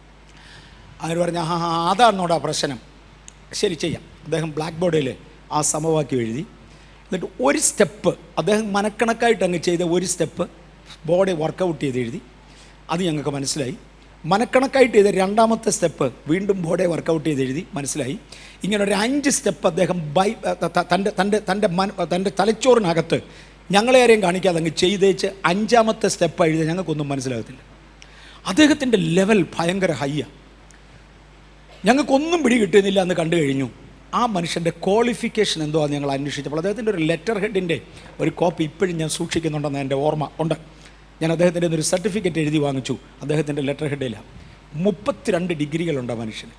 അവർ പറഞ്ഞു ആ ആ അതാണോടാ പ്രശ്നം ശരി ചെയ്യാം അദ്ദേഹം ബ്ലാക്ക് ബോർഡിൽ ആ സമവാക്യം എഴുതി എന്നിട്ട് ഒരു സ്റ്റെപ്പ് അദ്ദേഹം മനക്കണക്കായിട്ട് അങ്ങ് ചെയ്ത ഒരു സ്റ്റെപ്പ് ബോഡി വർക്കൗട്ട് ചെയ്ത് എഴുതി അത് ഞങ്ങൾക്ക് മനസ്സിലായി മനക്കണക്കായിട്ട് ചെയ്ത രണ്ടാമത്തെ സ്റ്റെപ്പ് വീണ്ടും ബോഡി വർക്കൗട്ട് ചെയ്ത് എഴുതി മനസ്സിലായി ഇങ്ങനെ ഒരു അഞ്ച് സ്റ്റെപ്പ് അദ്ദേഹം ബൈ ത- ത- തൻ്റെ തൻ്റെ തൻ്റെ മന തൻ്റെ തലച്ചോറിനകത്ത് ഞങ്ങളെ ആരെയും കാണിക്കാതെ അങ്ങ് ചെയ്തേച്ച് അഞ്ചാമത്തെ സ്റ്റെപ്പ് എഴുതി ഞങ്ങൾക്കൊന്നും മനസ്സിലാകത്തില്ല അദ്ദേഹത്തിൻ്റെ ലെവൽ ഭയങ്കര ഹൈയാണ് ഞങ്ങൾക്കൊന്നും പിടി കിട്ടുന്നില്ല എന്ന് കണ്ടു കഴിഞ്ഞു ആ മനുഷ്യൻ്റെ ക്വാളിഫിക്കേഷൻ എന്തോ അത് ഞങ്ങൾ അന്വേഷിച്ചപ്പോൾ അദ്ദേഹത്തിൻ്റെ ഒരു ലെറ്റർ ഹെഡിൻ്റെ ഒരു കോപ്പി ഇപ്പോഴും ഞാൻ സൂക്ഷിക്കുന്നുണ്ടെന്ന് എൻ്റെ ഓർമ്മ ഉണ്ട് ഞാൻ അദ്ദേഹത്തിൻ്റെ ഒരു സർട്ടിഫിക്കറ്റ് എഴുതി വാങ്ങിച്ചു അദ്ദേഹത്തിൻ്റെ ലെറ്റർ ഹെഡിലാണ് മുപ്പത്തിരണ്ട് ഡിഗ്രികളുണ്ട് ആ മനുഷ്യന്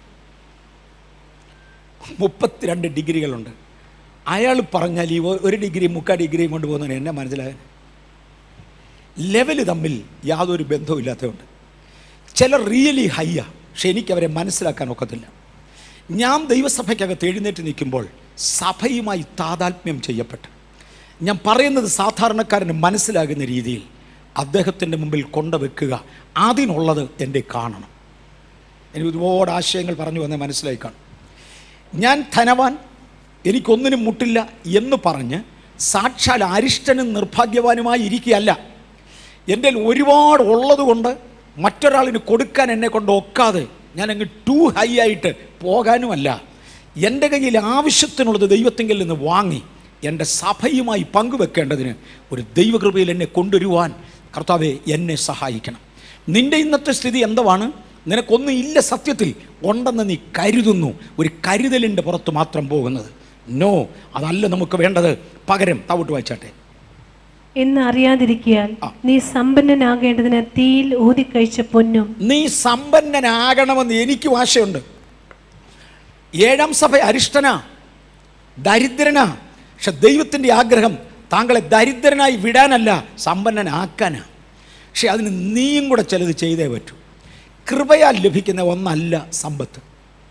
മുപ്പത്തിരണ്ട് ഡിഗ്രികളുണ്ട് അയാൾ പറഞ്ഞാൽ ഈ ഒ- ഒരു ഡിഗ്രി മുക്കാ ഡിഗ്രിയും കൊണ്ട് പോകുന്നതിന് എന്നെ മനസ്സിലാകാൻ ലെവല് തമ്മിൽ യാതൊരു ബന്ധവുമില്ലാത്തതുകൊണ്ട് ചിലർ റിയലി ഹയ്യ പക്ഷെ എനിക്കവരെ മനസ്സിലാക്കാൻ ഒക്കത്തില്ല ഞാൻ ദൈവസഭയ്ക്കകത്ത് എഴുന്നേറ്റ് നിൽക്കുമ്പോൾ സഭയുമായി താതാത്മ്യം ചെയ്യപ്പെട്ട് ഞാൻ പറയുന്നത് സാധാരണക്കാരന് മനസ്സിലാകുന്ന രീതിയിൽ അദ്ദേഹത്തിൻ്റെ മുമ്പിൽ കൊണ്ടുവെക്കുക അതിനുള്ളത് എൻ്റെ കാണണം എനിക്ക് ഒരുപാട് ആശയങ്ങൾ പറഞ്ഞു വന്നേ മനസ്സിലായി കാണും ഞാൻ ധനവാൻ എനിക്കൊന്നിനും മുട്ടില്ല എന്ന് പറഞ്ഞ് സാക്ഷാൽ അരിഷ്ടനും നിർഭാഗ്യവാനുമായി ഇരിക്കുകയല്ല എൻ്റെ കയ്യിൽ ഒരുപാട് ഉള്ളതുകൊണ്ട് മറ്റൊരാളിന് കൊടുക്കാൻ എന്നെ കൊണ്ട് ഒക്കാതെ ഞാൻ അങ്ങ് ടു ഹൈ ആയിട്ട് പോകാനുമല്ല എൻ്റെ കയ്യിൽ ആവശ്യത്തിനുള്ളത് ദൈവത്തിങ്കിൽ നിന്ന് വാങ്ങി എൻ്റെ സഭയുമായി പങ്കുവെക്കേണ്ടതിന് ഒരു ദൈവകൃപയിൽ എന്നെ കൊണ്ടുവരുവാൻ കർത്താവെ എന്നെ സഹായിക്കണം നിന്റെ ഇന്നത്തെ സ്ഥിതി എന്തുവാണ് നിനക്കൊന്നും ഇല്ല സത്യത്തിൽ ഉണ്ടെന്ന് നീ കരുതുന്നു ഒരു കരുതലിൻ്റെ പുറത്ത് മാത്രം പോകുന്നത് നോ അതല്ല നമുക്ക് വേണ്ടത് പകരം താവോട്ട് വായിച്ചാട്ടെ എന്ന് അറിയാതിരിക്കിയാൽ നീ സമ്പന്നനാകേണ്ടതിന് തീയിൽ ഊതിക്കഴിച്ച പൊന്നും നീ സമ്പന്നനാകണമെന്ന് എനിക്കും ആശയുണ്ട് ഏഴാം സഭ അരിഷ്ടനാ ദരിദ്രനാ പക്ഷെ ദൈവത്തിൻ്റെ ആഗ്രഹം താങ്കളെ ദരിദ്രനായി വിടാനല്ല സമ്പന്നനാക്കാനാ പക്ഷെ അതിന് നീയും കൂടെ ചിലത് ചെയ്തേ പറ്റൂ കൃപയാൽ ലഭിക്കുന്ന ഒന്നല്ല സമ്പത്ത്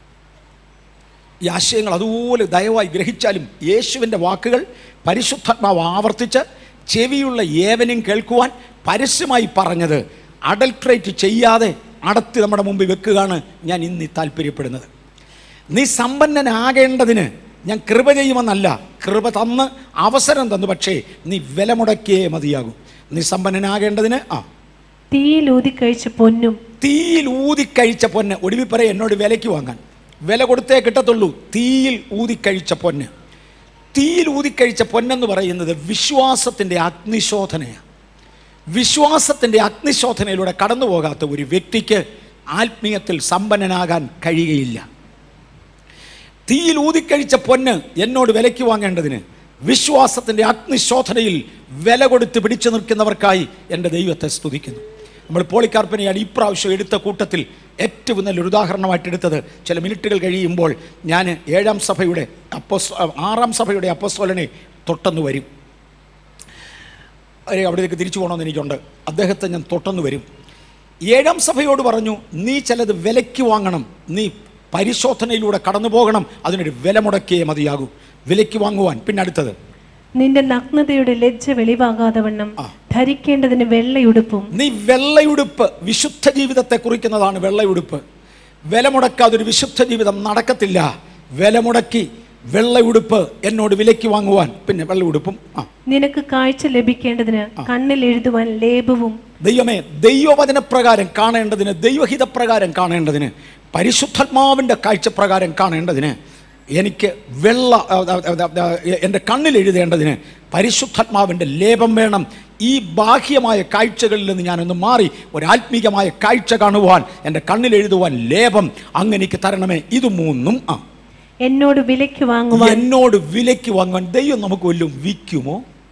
ഈ ആശയങ്ങൾ അതുപോലെ ദയവായി ഗ്രഹിച്ചാലും യേശുവിൻ്റെ വാക്കുകൾ പരിശുദ്ധാത്മാവ് ആവർത്തിച്ച് ചെവിയുള്ള ഏവനും കേൾക്കുവാൻ പരസ്യമായി പറഞ്ഞത് അഡൽട്രേറ്റ് ചെയ്യാതെ അടത്തി നമ്മുടെ മുമ്പിൽ വെക്കുകയാണ് ഞാൻ ഇന്ന് ഈ താല്പര്യപ്പെടുന്നത് നീ സമ്പന്നനാകേണ്ടതിന് ഞാൻ കൃപ ചെയ്യുമെന്നല്ല കൃപ തന്ന് അവസരം തന്നു പക്ഷേ നീ വില മുടക്കിയേ മതിയാകും നീ സമ്പന്നനാകേണ്ടതിന് ആ തീയിൽ ഊതിക്കഴിച്ച പൊന്നും തീയിൽ ഊതിക്കഴിച്ച പൊന്ന് ഒടുവിൽ പറയും എന്നോട് വിലയ്ക്ക് വാങ്ങാൻ വില കൊടുത്തേ കിട്ടത്തുള്ളൂ തീയിൽ ഊതിക്കഴിച്ച പൊന്ന് തീയിൽ ഊതിക്കഴിച്ച പൊന്നെന്ന് പറയുന്നത് വിശ്വാസത്തിൻ്റെ അഗ്നിശോധനയാണ് വിശ്വാസത്തിൻ്റെ അഗ്നിശോധനയിലൂടെ കടന്നു പോകാത്ത ഒരു വ്യക്തിക്ക് ആത്മീയത്തിൽ സമ്പന്നനാകാൻ കഴിയുകയില്ല തീയിൽ ഊതിക്കഴിച്ച പൊന്ന് എന്നോട് വിലയ്ക്ക് വാങ്ങേണ്ടതിന് വിശ്വാസത്തിൻ്റെ അഗ്നിശോധനയിൽ വില കൊടുത്ത് പിടിച്ചു നിൽക്കുന്നവർക്കായി എൻ്റെ ദൈവത്തെ സ്തുതിക്കുന്നു നമ്മൾ പോളിക്കാർപ്പനെയാണ് ഇപ്രാവശ്യം എടുത്ത കൂട്ടത്തിൽ ഏറ്റവും നല്ലൊരു ഉദാഹരണമായിട്ട് എടുത്തത് ചില മിനിറ്റുകൾ കഴിയുമ്പോൾ ഞാൻ ഏഴാം സഭയുടെ അപ്പോസ് ആറാം സഭയുടെ അപ്പോസ്തോലനെ തൊട്ടെന്ന് വരും അവരെ അവിടേക്ക് തിരിച്ചു പോകണമെന്ന് എനിക്കുണ്ട് അദ്ദേഹത്തെ ഞാൻ തൊട്ടെന്ന് വരും ഏഴാം സഭയോട് പറഞ്ഞു നീ ചിലത് വിലയ്ക്ക് വാങ്ങണം നീ പരിശോധനയിലൂടെ കടന്നു പോകണം അതിനൊരു വില മുടക്കിയേ മതിയാകൂ വിലയ്ക്ക് വാങ്ങുവാൻ പിന്നെ അടുത്തത് നിന്റെ നഗ്നതയുടെ ലജ്ജ വെളിവാകാതെ വണ്ണം ധരിക്കേണ്ടതിന് വെള്ളയുടുപ്പും നീ വെള്ളയുടുപ്പ് വിശുദ്ധ ജീവിതത്തെ കുറിക്കുന്നതാണ് വെള്ളയുടുപ്പ് വില മുടക്കാതെ ഒരു വിശുദ്ധ ജീവിതം നടക്കത്തില്ല വില മുടക്കി വെള്ളയുടുപ്പ് എന്നോട് വിലയ്ക്ക് വാങ്ങുവാൻ പിന്നെ വെള്ളയുടുപ്പും ആ നിനക്ക് കാഴ്ച ലഭിക്കേണ്ടതിന് കണ്ണിൽ എഴുതുവാൻ ലേപവും ദൈവമേ ദൈവവചനപ്രകാരം കാണേണ്ടതിന് ദൈവഹിതപ്രകാരം കാണേണ്ടതിന് പരിശുദ്ധാത്മാവിൻ്റെ കാഴ്ചപ്രകാരം കാണേണ്ടതിന് എനിക്ക് വെള്ള ആ, ആ, ആ, ആ, എൻ്റെ കണ്ണിൽ എഴുതേണ്ടതിന് പരിശുദ്ധാത്മാവിൻ്റെ ലേപം വേണം ഈ ബാഹ്യമായ കാഴ്ചകളിൽ നിന്ന് ഞാനൊന്ന് മാറി ഒരു ആത്മീകമായ കാഴ്ച കാണുവാൻ എൻ്റെ കണ്ണിൽ എഴുതുവാൻ ലേപം അങ്ങനെക്ക് തരണമേ ഇത് മൂന്നും ആ എന്നോട് വിലയ്ക്ക് വാങ്ങുവാൻ എന്നോട് വിലയ്ക്ക് വാങ്ങുവാൻ ദൈവം നമുക്ക് വല്ലതും വിൽക്കുമോ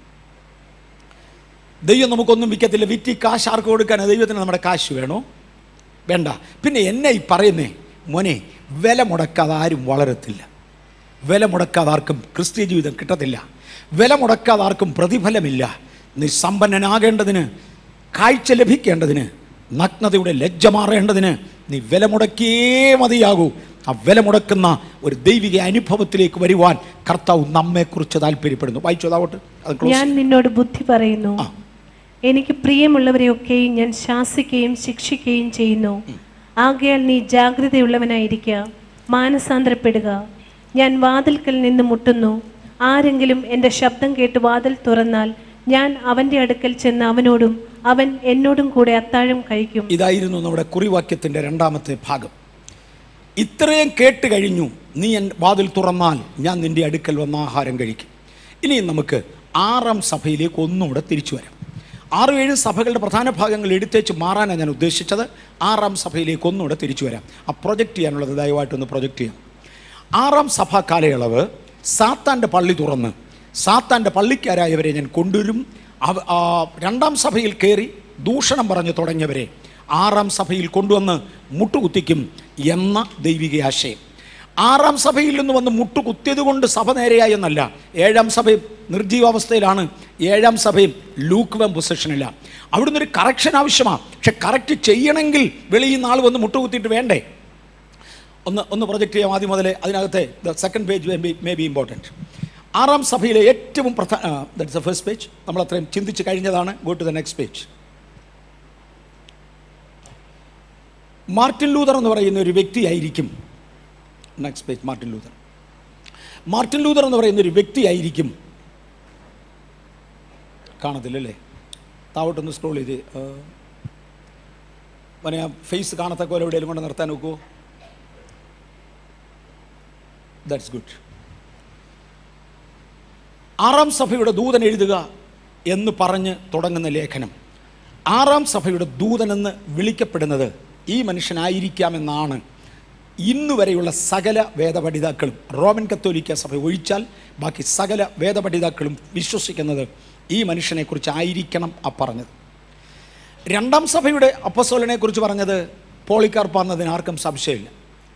ദൈവം നമുക്കൊന്നും വിൽക്കത്തില്ല വിറ്റ് ഈ കാശ് ആർക്ക് കൊടുക്കാൻ ദൈവത്തിന് നമ്മുടെ കാശ് വേണോ വേണ്ട പിന്നെ എന്നെ ഈ പറയുന്നേ മോനെ വില മുടക്കാതെ ആരും വളരത്തില്ല വില മുടക്കാതെ ആർക്കും ക്രിസ്ത്യ ജീവിതം കിട്ടത്തില്ല വില മുടക്കാതെ ആർക്കും പ്രതിഫലമില്ല നീ സമ്പന്നനാകേണ്ടതിന് കാഴ്ച ലഭിക്കേണ്ടതിന് നഗ്നതയുടെ ലജ്ജ മാറേണ്ടതിന് നീ വില മുടക്കിയേ മതിയാകൂ ആ വില മുടക്കുന്ന ഒരു ദൈവിക അനുഭവത്തിലേക്ക് വരുവാൻ കർത്താവ് നമ്മെക്കുറിച്ച് താല്പര്യപ്പെടുന്നു വായിച്ചു അതാവട്ടെ അത് close ഞാൻ നിന്നോട് ബുദ്ധി പറയുന്നു എനിക്ക് പ്രിയമുള്ളവരെയൊക്കെയും ഞാൻ ശാസിക്കുകയും ശിക്ഷിക്കുകയും ചെയ്യുന്നു ആകയാൽ നീ ജാഗ്രതയുള്ളവനായിരിക്കുക മാനസാന്തരപ്പെടുക ഞാൻ വാതിൽക്കൽ നിന്ന് മുട്ടുന്നു ആരെങ്കിലും എൻ്റെ ശബ്ദം കേട്ട് വാതിൽ തുറന്നാൽ ഞാൻ അവൻ്റെ അടുക്കൽ ചെന്ന് അവനോടും അവൻ എന്നോടും കൂടെ അത്താഴം കഴിക്കും ഇതായിരുന്നു നമ്മുടെ കുറിവാക്യത്തിൻ്റെ രണ്ടാമത്തെ ഭാഗം ഇത്രയും കേട്ട് കഴിഞ്ഞു നീ എൻ വാതിൽ തുറന്നാൽ ഞാൻ നിൻ്റെ അടുക്കൽ വന്ന് ആഹാരം കഴിക്കും ഇനി നമുക്ക് ആറാം സഭയിലേക്ക് ഒന്നുകൂടെ തിരിച്ചു വരാം ആറ് ഏഴ് സഭകളുടെ പ്രധാന ഭാഗങ്ങൾ എടുത്തേച്ച് മാറാനാണ് ഞാൻ ഉദ്ദേശിച്ചത് ആറാം സഭയിലേക്ക് ഒന്നുകൂടെ തിരിച്ചു വരാം ആ പ്രൊജക്റ്റ് ചെയ്യാനുള്ളത് ദയവായിട്ടൊന്ന് പ്രൊജക്റ്റ് ചെയ്യാം ആറാം സഭാ കാലയളവ് സാത്താൻ്റെ പള്ളി തുറന്ന് സാത്താൻ്റെ പള്ളിക്കാരായവരെ ഞാൻ കൊണ്ടുവരും അവ ആ രണ്ടാം സഭയിൽ കയറി ദൂഷണം പറഞ്ഞു തുടങ്ങിയവരെ ആറാം സഭയിൽ കൊണ്ടുവന്ന് മുട്ടുകുത്തിക്കും എന്ന ദൈവിക ആശയം ആറാം സഭയിൽ നിന്ന് വന്ന് മുട്ടുകുത്തിയത് കൊണ്ട് സഭ നേരെയായി എന്നല്ല ഏഴാം സഭയും നിർജീവാവസ്ഥയിലാണ് ഏഴാം സഭയും ലൂക്ക് വെം പൊസിഷനില്ല അവിടുന്ന് ഒരു കറക്ഷൻ ആവശ്യമാണ് പക്ഷെ കറക്റ്റ് ചെയ്യണമെങ്കിൽ വെളിയിൽ നിന്ന് ആൾ വന്ന് മുട്ടുകുത്തിയിട്ട് വേണ്ടേ ഒന്ന് ഒന്ന് പ്രൊജക്റ്റ് ചെയ്യാം ആദ്യം മുതലേ അതിനകത്തെ the second page may be important ആറാം സഭയിലെ ഏറ്റവും പ്രധാന ദറ്റ്സ് ദ ഫസ്റ്റ് പേജ് നമ്മൾ അത്രയും ചിന്തിച്ച് കഴിഞ്ഞതാണ് go to the next page Martin Luther എന്ന് പറയുന്ന ഒരു വ്യക്തിയായിരിക്കും next page Martin Luther Martin Luther എന്ന് പറയുന്ന ഒരു വ്യക്തിയായിരിക്കും കാണത്തില്ലല്ലേ താവട്ടൊന്ന് സ്ക്രോൾ ചെയ്ത് പിന്നെ ഫേസ് കാണത്തക്ക പോലെ എവിടെയെങ്കിലും കൊണ്ട് നിർത്താൻ നോക്കുമോ ദാറ്റ്സ് ഗുഡ് ആറാം സഭയുടെ ദൂതൻ എഴുതുക എന്ന് പറഞ്ഞ് തുടങ്ങുന്ന ലേഖനം ആറാം സഭയുടെ ദൂതനെന്ന് വിളിക്കപ്പെടുന്നത് ഈ മനുഷ്യനായിരിക്കാമെന്നാണ് ഇന്നു വരെയുള്ള സകല വേദപഠിതാക്കളും റോമൻ കത്തോലിക്ക സഭ ഒഴിച്ചാൽ ബാക്കി സകല വേദപഠിതാക്കളും വിശ്വസിക്കുന്നത് ഈ മനുഷ്യനെക്കുറിച്ച് ആയിരിക്കണം ആ പറഞ്ഞത് രണ്ടാം സഭയുടെ അപ്പസോലനെ കുറിച്ച് പറഞ്ഞത് പോളിക്കാർപ്പാന്നതിന് ആർക്കും സംശയമില്ല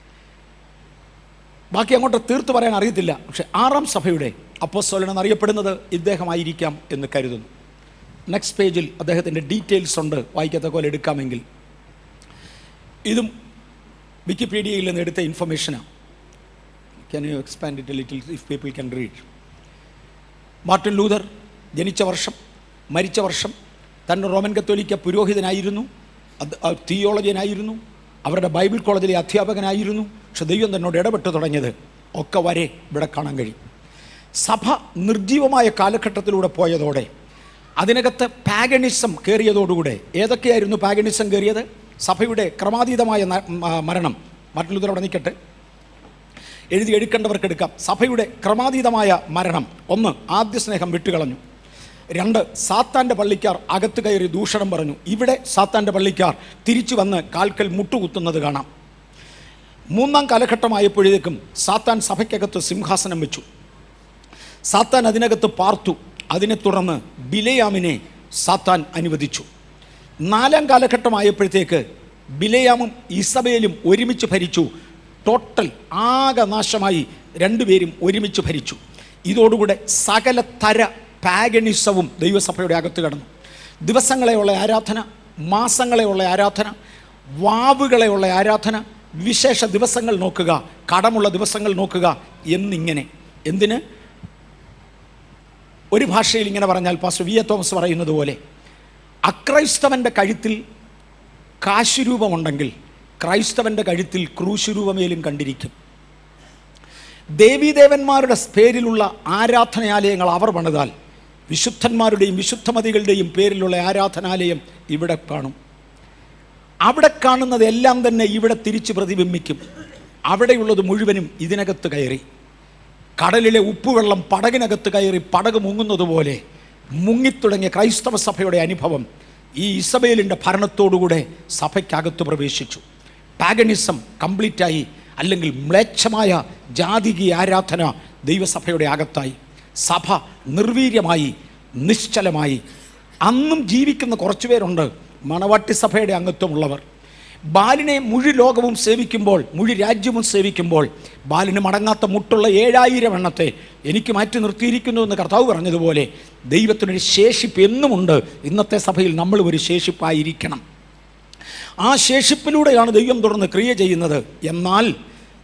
ബാക്കി അങ്ങോട്ട് തീർത്ത് പറയാൻ അറിയത്തില്ല പക്ഷെ ആറാം സഭയുടെ അപ്പോസ്തലൻ എന്നറിയപ്പെടുന്നത് ഇദ്ദേഹമായിരിക്കാം എന്ന് കരുതുന്നു നെക്സ്റ്റ് പേജിൽ അദ്ദേഹത്തിൻ്റെ ഡീറ്റെയിൽസ് ഉണ്ട് വായിക്കത്തക്ക പോലെ എടുക്കാമെങ്കിൽ ഇതും വിക്കിപീഡിയയിൽ നിന്ന് എടുത്ത ഇൻഫർമേഷനാണ് can you expand it little if people can read Martin Luther ജനിച്ച വർഷം മരിച്ച വർഷം തൻ്റെ റോമൻ കത്തോലിക്ക പുരോഹിതനായിരുന്നു അത് തിയോളജിയനായിരുന്നു അവരുടെ ബൈബിൾ കോളേജിലെ അധ്യാപകനായിരുന്നു പക്ഷെ ദൈവം തന്നോട് ഇടപെട്ട് തുടങ്ങിയത് ഒക്കെ വരെ ഇവിടെ കാണാൻ കഴിയും സഭ നിർജീവമായ കാലഘട്ടത്തിലൂടെ പോയതോടെ അതിനകത്ത് പാഗണിസം കയറിയതോടുകൂടെ ഏതൊക്കെയായിരുന്നു പാഗണിസം കയറിയത് സഭയുടെ ക്രമാതീതമായ ന- മ- മരണം മാർട്ടിൻ ലൂതർ അവിടെ നിൽക്കട്ടെ എഴുതി എടുക്കേണ്ടവർക്ക് എടുക്കാം സഭയുടെ ക്രമാതീതമായ മരണം ഒന്ന് ആദ്യ സ്നേഹം വിട്ടുകളഞ്ഞു രണ്ട് സാത്താൻ്റെ പള്ളിക്കാർ അകത്ത് കയറി ദൂഷണം പറഞ്ഞു ഇവിടെ സാത്താൻ്റെ പള്ളിക്കാർ തിരിച്ചു വന്ന് കാൽക്കൽ മുട്ടുകുത്തുന്നത് കാണാം മൂന്നാം കാലഘട്ടമായപ്പോഴേക്കും സാത്താൻ സഭയ്ക്കകത്ത് സിംഹാസനം വെച്ചു സാത്താൻ അതിനകത്ത് പാർത്തു അതിനെ തുടർന്ന് ബിലയാമിനെ സാത്താൻ അനുവദിച്ചു നാലാം കാലഘട്ടമായപ്പോഴത്തേക്ക് ബിലയാമും ഇസബേലും ഒരുമിച്ച് ഭരിച്ചു ടോട്ടൽ ആകെ നാശമായി രണ്ടുപേരും ഒരുമിച്ച് ഭരിച്ചു ഇതോടുകൂടെ സകല തര പാഗണിസവും ദൈവസഭയുടെ അകത്ത് കടന്നു ദിവസങ്ങളെയുള്ള ആരാധന മാസങ്ങളെയുള്ള ആരാധന വാവുകളെയുള്ള ആരാധന വിശേഷ ദിവസങ്ങൾ നോക്കുക കടമുള്ള ദിവസങ്ങൾ നോക്കുക എന്നിങ്ങനെ എന്തിന് ഒരു ഭാഷയിൽ ഇങ്ങനെ പറഞ്ഞാൽ പാസ്റ്റർ വി എ തോമസ് പറയുന്നത് പോലെ അക്രൈസ്തവൻ്റെ കഴുത്തിൽ കാശുരൂപമുണ്ടെങ്കിൽ ക്രൈസ്തവൻ്റെ കഴുത്തിൽ ക്രൂശുരൂപമേലും കണ്ടിരിക്കും ദേവീദേവന്മാരുടെ പേരിലുള്ള ആരാധനാലയങ്ങൾ അവർ പണിതാൽ വിശുദ്ധന്മാരുടെയും വിശുദ്ധമതികളുടെയും പേരിലുള്ള ആരാധനാലയം ഇവിടെ കാണും അവിടെ കാണുന്നതെല്ലാം തന്നെ ഇവിടെ തിരിച്ച് പ്രതിബിംബിക്കും അവിടെയുള്ളത് മുഴുവനും ഇതിനകത്ത് കയറി കടലിലെ ഉപ്പുവെള്ളം പടകിനകത്ത് കയറി പടക് മുങ്ങുന്നത് പോലെ മുങ്ങിത്തുടങ്ങിയ ക്രൈസ്തവ സഭയുടെ അനുഭവം ഈ ഇസബേലിൻ്റെ ഭരണത്തോടുകൂടെ സഭയ്ക്കകത്ത് പ്രവേശിച്ചു പാഗണിസം കംപ്ലീറ്റായി അല്ലെങ്കിൽ മ്ലേച്ഛമായ ജാതികീയ ആരാധന ദൈവസഭയുടെ അകത്തായി സഭ നിർവീര്യമായി നിശ്ചലമായി അന്നും ജീവിക്കുന്ന കുറച്ചു പേരുണ്ട് മണവാട്ടി സഭയുടെ അംഗത്വമുള്ളവർ ബാലിനെ മുഴു ലോകവും സേവിക്കുമ്പോൾ മുഴു രാജ്യവും സേവിക്കുമ്പോൾ ബാലിന് മടങ്ങാത്ത മുട്ടുള്ള ഏഴായിരം എണ്ണത്തെ എനിക്ക് മാറ്റി നിർത്തിയിരിക്കുന്നു എന്ന് കർത്താവ് പറഞ്ഞതുപോലെ ദൈവത്തിനൊരു ശേഷിപ്പ് എന്നുമുണ്ട് ഇന്നത്തെ സഭയിൽ നമ്മൾ ഒരു ശേഷിപ്പായിരിക്കണം ആ ശേഷിപ്പിലൂടെയാണ് ദൈവം തുടർന്ന് ക്രിയ ചെയ്യുന്നത് എന്നാൽ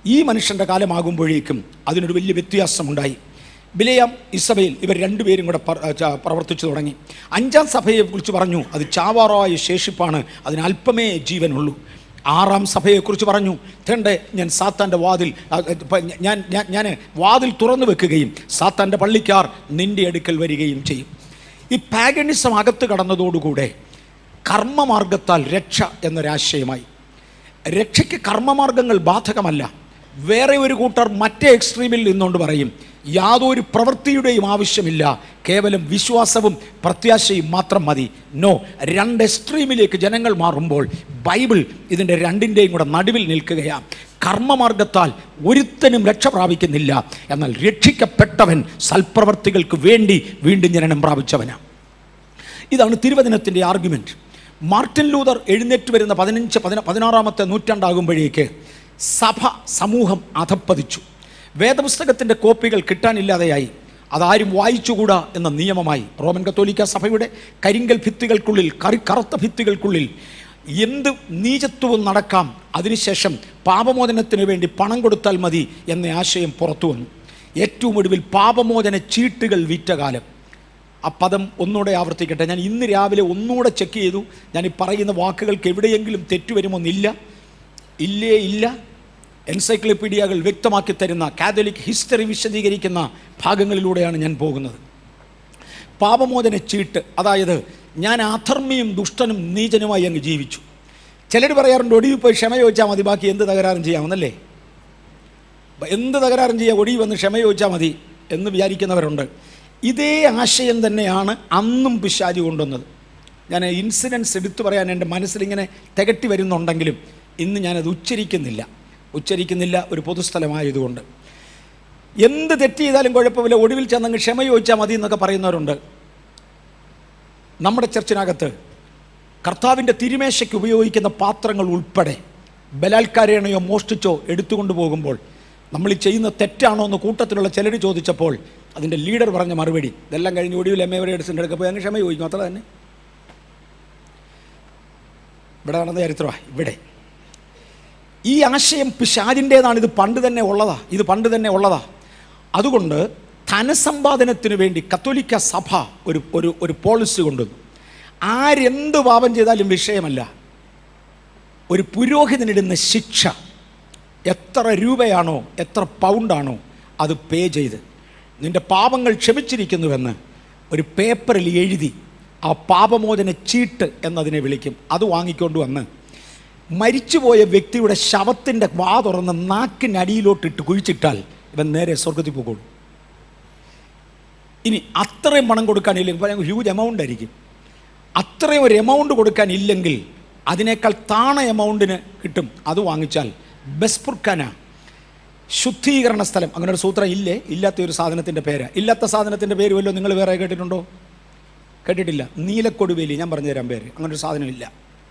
ഈ മനുഷ്യൻ്റെ കാലമാകുമ്പോഴേക്കും അതിനൊരു വലിയ വ്യത്യാസമുണ്ടായി ബിലയാം ഇസബയിൽ ഇവർ രണ്ടുപേരും കൂടെ പ്ര- ച- പ്രവർത്തിച്ചു തുടങ്ങി അഞ്ചാം സഭയെക്കുറിച്ച് പറഞ്ഞു അത് ചാവാറായ ശേഷിപ്പാണ് അതിന് അല്പമേ ജീവനുള്ളൂ ആറാം സഭയെക്കുറിച്ച് പറഞ്ഞു തേണ്ടേ ഞാൻ സാത്താൻ്റെ വാതിൽ ആ, ഇപ്പ ഞാൻ ഞാൻ ഞാൻ വാതിൽ തുറന്നു വെക്കുകയും സാത്താൻ്റെ പള്ളിക്കാർ നിൻ്റെ അടുക്കൽ വരികയും ചെയ്യും ഈ പാഗനിസം അകത്ത് കടന്നതോടുകൂടെ കർമ്മമാർഗത്താൽ രക്ഷ എന്നൊരാശയമായി രക്ഷയ്ക്ക് കർമ്മമാർഗങ്ങൾ ബാധകമല്ല വേറെ ഒരു കൂട്ടർ മറ്റേ എക്സ്ട്രീമിൽ നിന്നുകൊണ്ട് പറയും യാതൊരു പ്രവൃത്തിയുടെയും ആവശ്യമില്ല കേവലം വിശ്വാസവും പ്രത്യാശയും മാത്രം മതി നോ രണ്ട് എക്സ്ട്രീമിലേക്ക് ജനങ്ങൾ മാറുമ്പോൾ ബൈബിൾ ഇതിൻ്റെ രണ്ടിൻ്റെയും കൂടെ നടുവിൽ നിൽക്കുകയാണ് കർമ്മമാർഗത്താൽ ഒരുത്തനും രക്ഷ പ്രാപിക്കുന്നില്ല എന്നാൽ രക്ഷിക്കപ്പെട്ടവൻ സൽപ്രവർത്തികൾക്ക് വേണ്ടി വീണ്ടും ജനനം പ്രാപിച്ചവനാണ് ഇതാണ് തിരുവചനത്തിൻ്റെ ആർഗ്യുമെൻറ്റ് മാർട്ടിൻ ലൂതർ എഴുന്നേറ്റ് വരുന്ന പതിനഞ്ച് പതിന പതിനാറാമത്തെ നൂറ്റാണ്ടാകുമ്പോഴേക്ക് സഭ സമൂഹം അധപ്പതിച്ചു വേദപുസ്തകത്തിൻ്റെ കോപ്പികൾ കിട്ടാനില്ലാതെയായി അതാരും വായിച്ചുകൂടാ എന്ന നിയമമായി റോമൻ കത്തോലിക്ക സഭയുടെ കരിങ്കൽ ഭിത്തികൾക്കുള്ളിൽ കറി കറുത്ത ഭിത്തികൾക്കുള്ളിൽ എന്ത് നീചത്വവും നടക്കാം അതിനുശേഷം പാപമോചനത്തിന് വേണ്ടി പണം കൊടുത്താൽ മതി എന്ന ആശയം പുറത്തു വന്നു ഏറ്റവും ഒടുവിൽ പാപമോചന ചീട്ടുകൾ വിറ്റ കാലം ആ പദം ഒന്നുകൂടെ ആവർത്തിക്കട്ടെ ഞാൻ ഇന്ന് രാവിലെ ഒന്നുകൂടെ ചെക്ക് ചെയ്തു ഞാൻ ഈ പറയുന്ന വാക്കുകൾക്ക് എവിടെയെങ്കിലും തെറ്റുവരുമോന്നില്ല ഇല്ലേ ഇല്ല എൻസൈക്ലോപീഡിയകൾ വ്യക്തമാക്കി തരുന്ന കാതലിക് ഹിസ്റ്ററി വിശദീകരിക്കുന്ന ഭാഗങ്ങളിലൂടെയാണ് ഞാൻ പോകുന്നത് പാപമോചന ചീട്ട് അതായത് ഞാൻ അധർമ്മിയും ദുഷ്ടനും നീചനുമായി അങ്ങ് ജീവിച്ചു ചിലർ പറയാറുണ്ട് ഒടിവിൽ പോയി ക്ഷമ ചോദിച്ചാൽ മതി ബാക്കി എന്ത് തകരാറും ചെയ്യാമെന്നല്ലേ ബ- എന്ത് തകരാറും ചെയ്യാം ഒടിവ് വന്ന് ക്ഷമ ചോദിച്ചാൽ മതി എന്ന് വിചാരിക്കുന്നവരുണ്ട് ഇതേ ആശയം തന്നെയാണ് അന്നും പിശാചി കൊണ്ടുവന്നത് ഞാൻ ഇൻസിഡൻസ് എടുത്തു പറയാൻ എൻ്റെ മനസ്സിലിങ്ങനെ തികട്ടി വരുന്നുണ്ടെങ്കിലും ഇന്ന് ഞാനത് ഉച്ചരിക്കുന്നില്ല ഉച്ചരിക്കുന്നില്ല ഒരു പൊതുസ്ഥലമായതുകൊണ്ട് എന്ത് തെറ്റ് ചെയ്താലും കുഴപ്പമില്ല ഒടുവിൽ ചെന്നങ്ങ് ക്ഷമ ചോദിച്ചാൽ മതി എന്നൊക്കെ പറയുന്നവരുണ്ട് നമ്മുടെ ചർച്ചിനകത്ത് കർത്താവിൻ്റെ തിരുമേശയ്ക്ക് ഉപയോഗിക്കുന്ന പാത്രങ്ങൾ ഉൾപ്പെടെ ബലാത്കാരേണയോ മോഷ്ടിച്ചോ എടുത്തുകൊണ്ട് പോകുമ്പോൾ നമ്മൾ ഈ ചെയ്യുന്ന തെറ്റാണോ എന്ന് കൂട്ടത്തിലുള്ള ചിലർ ചോദിച്ചപ്പോൾ അതിൻ്റെ ലീഡർ പറഞ്ഞ മറുപടി ഇതെല്ലാം കഴിഞ്ഞ് ഒടുവിൽ എം എ എഡിസിൻ്റെ അടുക്ക പോയി അങ്ങ് ക്ഷമ ചോദിക്കും അത്ര തന്നെ ഇവിടെ നടന്ന ചരിത്രമാണ് ഇവിടെ ഈ ആശയം പിശാജിൻ്റേതാണ് ഇത് പണ്ട് തന്നെ ഉള്ളതാ ഇത് പണ്ട് തന്നെ ഉള്ളതാ അതുകൊണ്ട് ധനസമ്പാദനത്തിന് വേണ്ടി കത്തോലിക്ക സഭ ഒരു ഒരു ഒരു പോളിസി കൊണ്ടുവന്നു ആരെന്ത് പാപം ചെയ്താലും വിഷയമല്ല ഒരു പുരോഹിതനിടുന്ന ശിക്ഷ എത്ര രൂപയാണോ എത്ര പൗണ്ടാണോ അത് പേ ചെയ്ത് നിന്റെ പാപങ്ങൾ ക്ഷമിച്ചിരിക്കുന്നുവെന്ന് ഒരു പേപ്പറിൽ എഴുതി ആ പാപമോചന ചീട്ട് എന്നതിനെ വിളിക്കും അത് വാങ്ങിക്കൊണ്ട് വന്ന് മരിച്ചുപോയ വ്യക്തിയുടെ ശവത്തിൻ്റെ വാ തുറന്ന് നാക്കിനടിയിലോട്ടിട്ട് കുഴിച്ചിട്ടാൽ ഇവൻ നേരെ സ്വർഗത്തിൽ പോകുള്ളൂ ഇനി അത്രയും പണം കൊടുക്കാനില്ലെങ്കിൽ ഹ്യൂജ് എമൗണ്ട് ആയിരിക്കും അത്രയും ഒരു എമൗണ്ട് കൊടുക്കാനില്ലെങ്കിൽ അതിനേക്കാൾ താണ എമൗണ്ടിന് കിട്ടും അത് വാങ്ങിച്ചാൽ ബെസ്പുർക്കാന ശുദ്ധീകരണ സ്ഥലം അങ്ങനെ ഒരു സൂത്രം ഇല്ലേ ഇല്ലാത്ത ഒരു സാധനത്തിൻ്റെ പേര് ഇല്ലാത്ത സാധനത്തിൻ്റെ പേര് വല്ലതും നിങ്ങൾ വേറെ കേട്ടിട്ടുണ്ടോ കേട്ടിട്ടില്ല നീലക്കൊടുവേലി ഞാൻ പറഞ്ഞു തരാം പേര് അങ്ങനെ ഒരു സാധനം ഇല്ല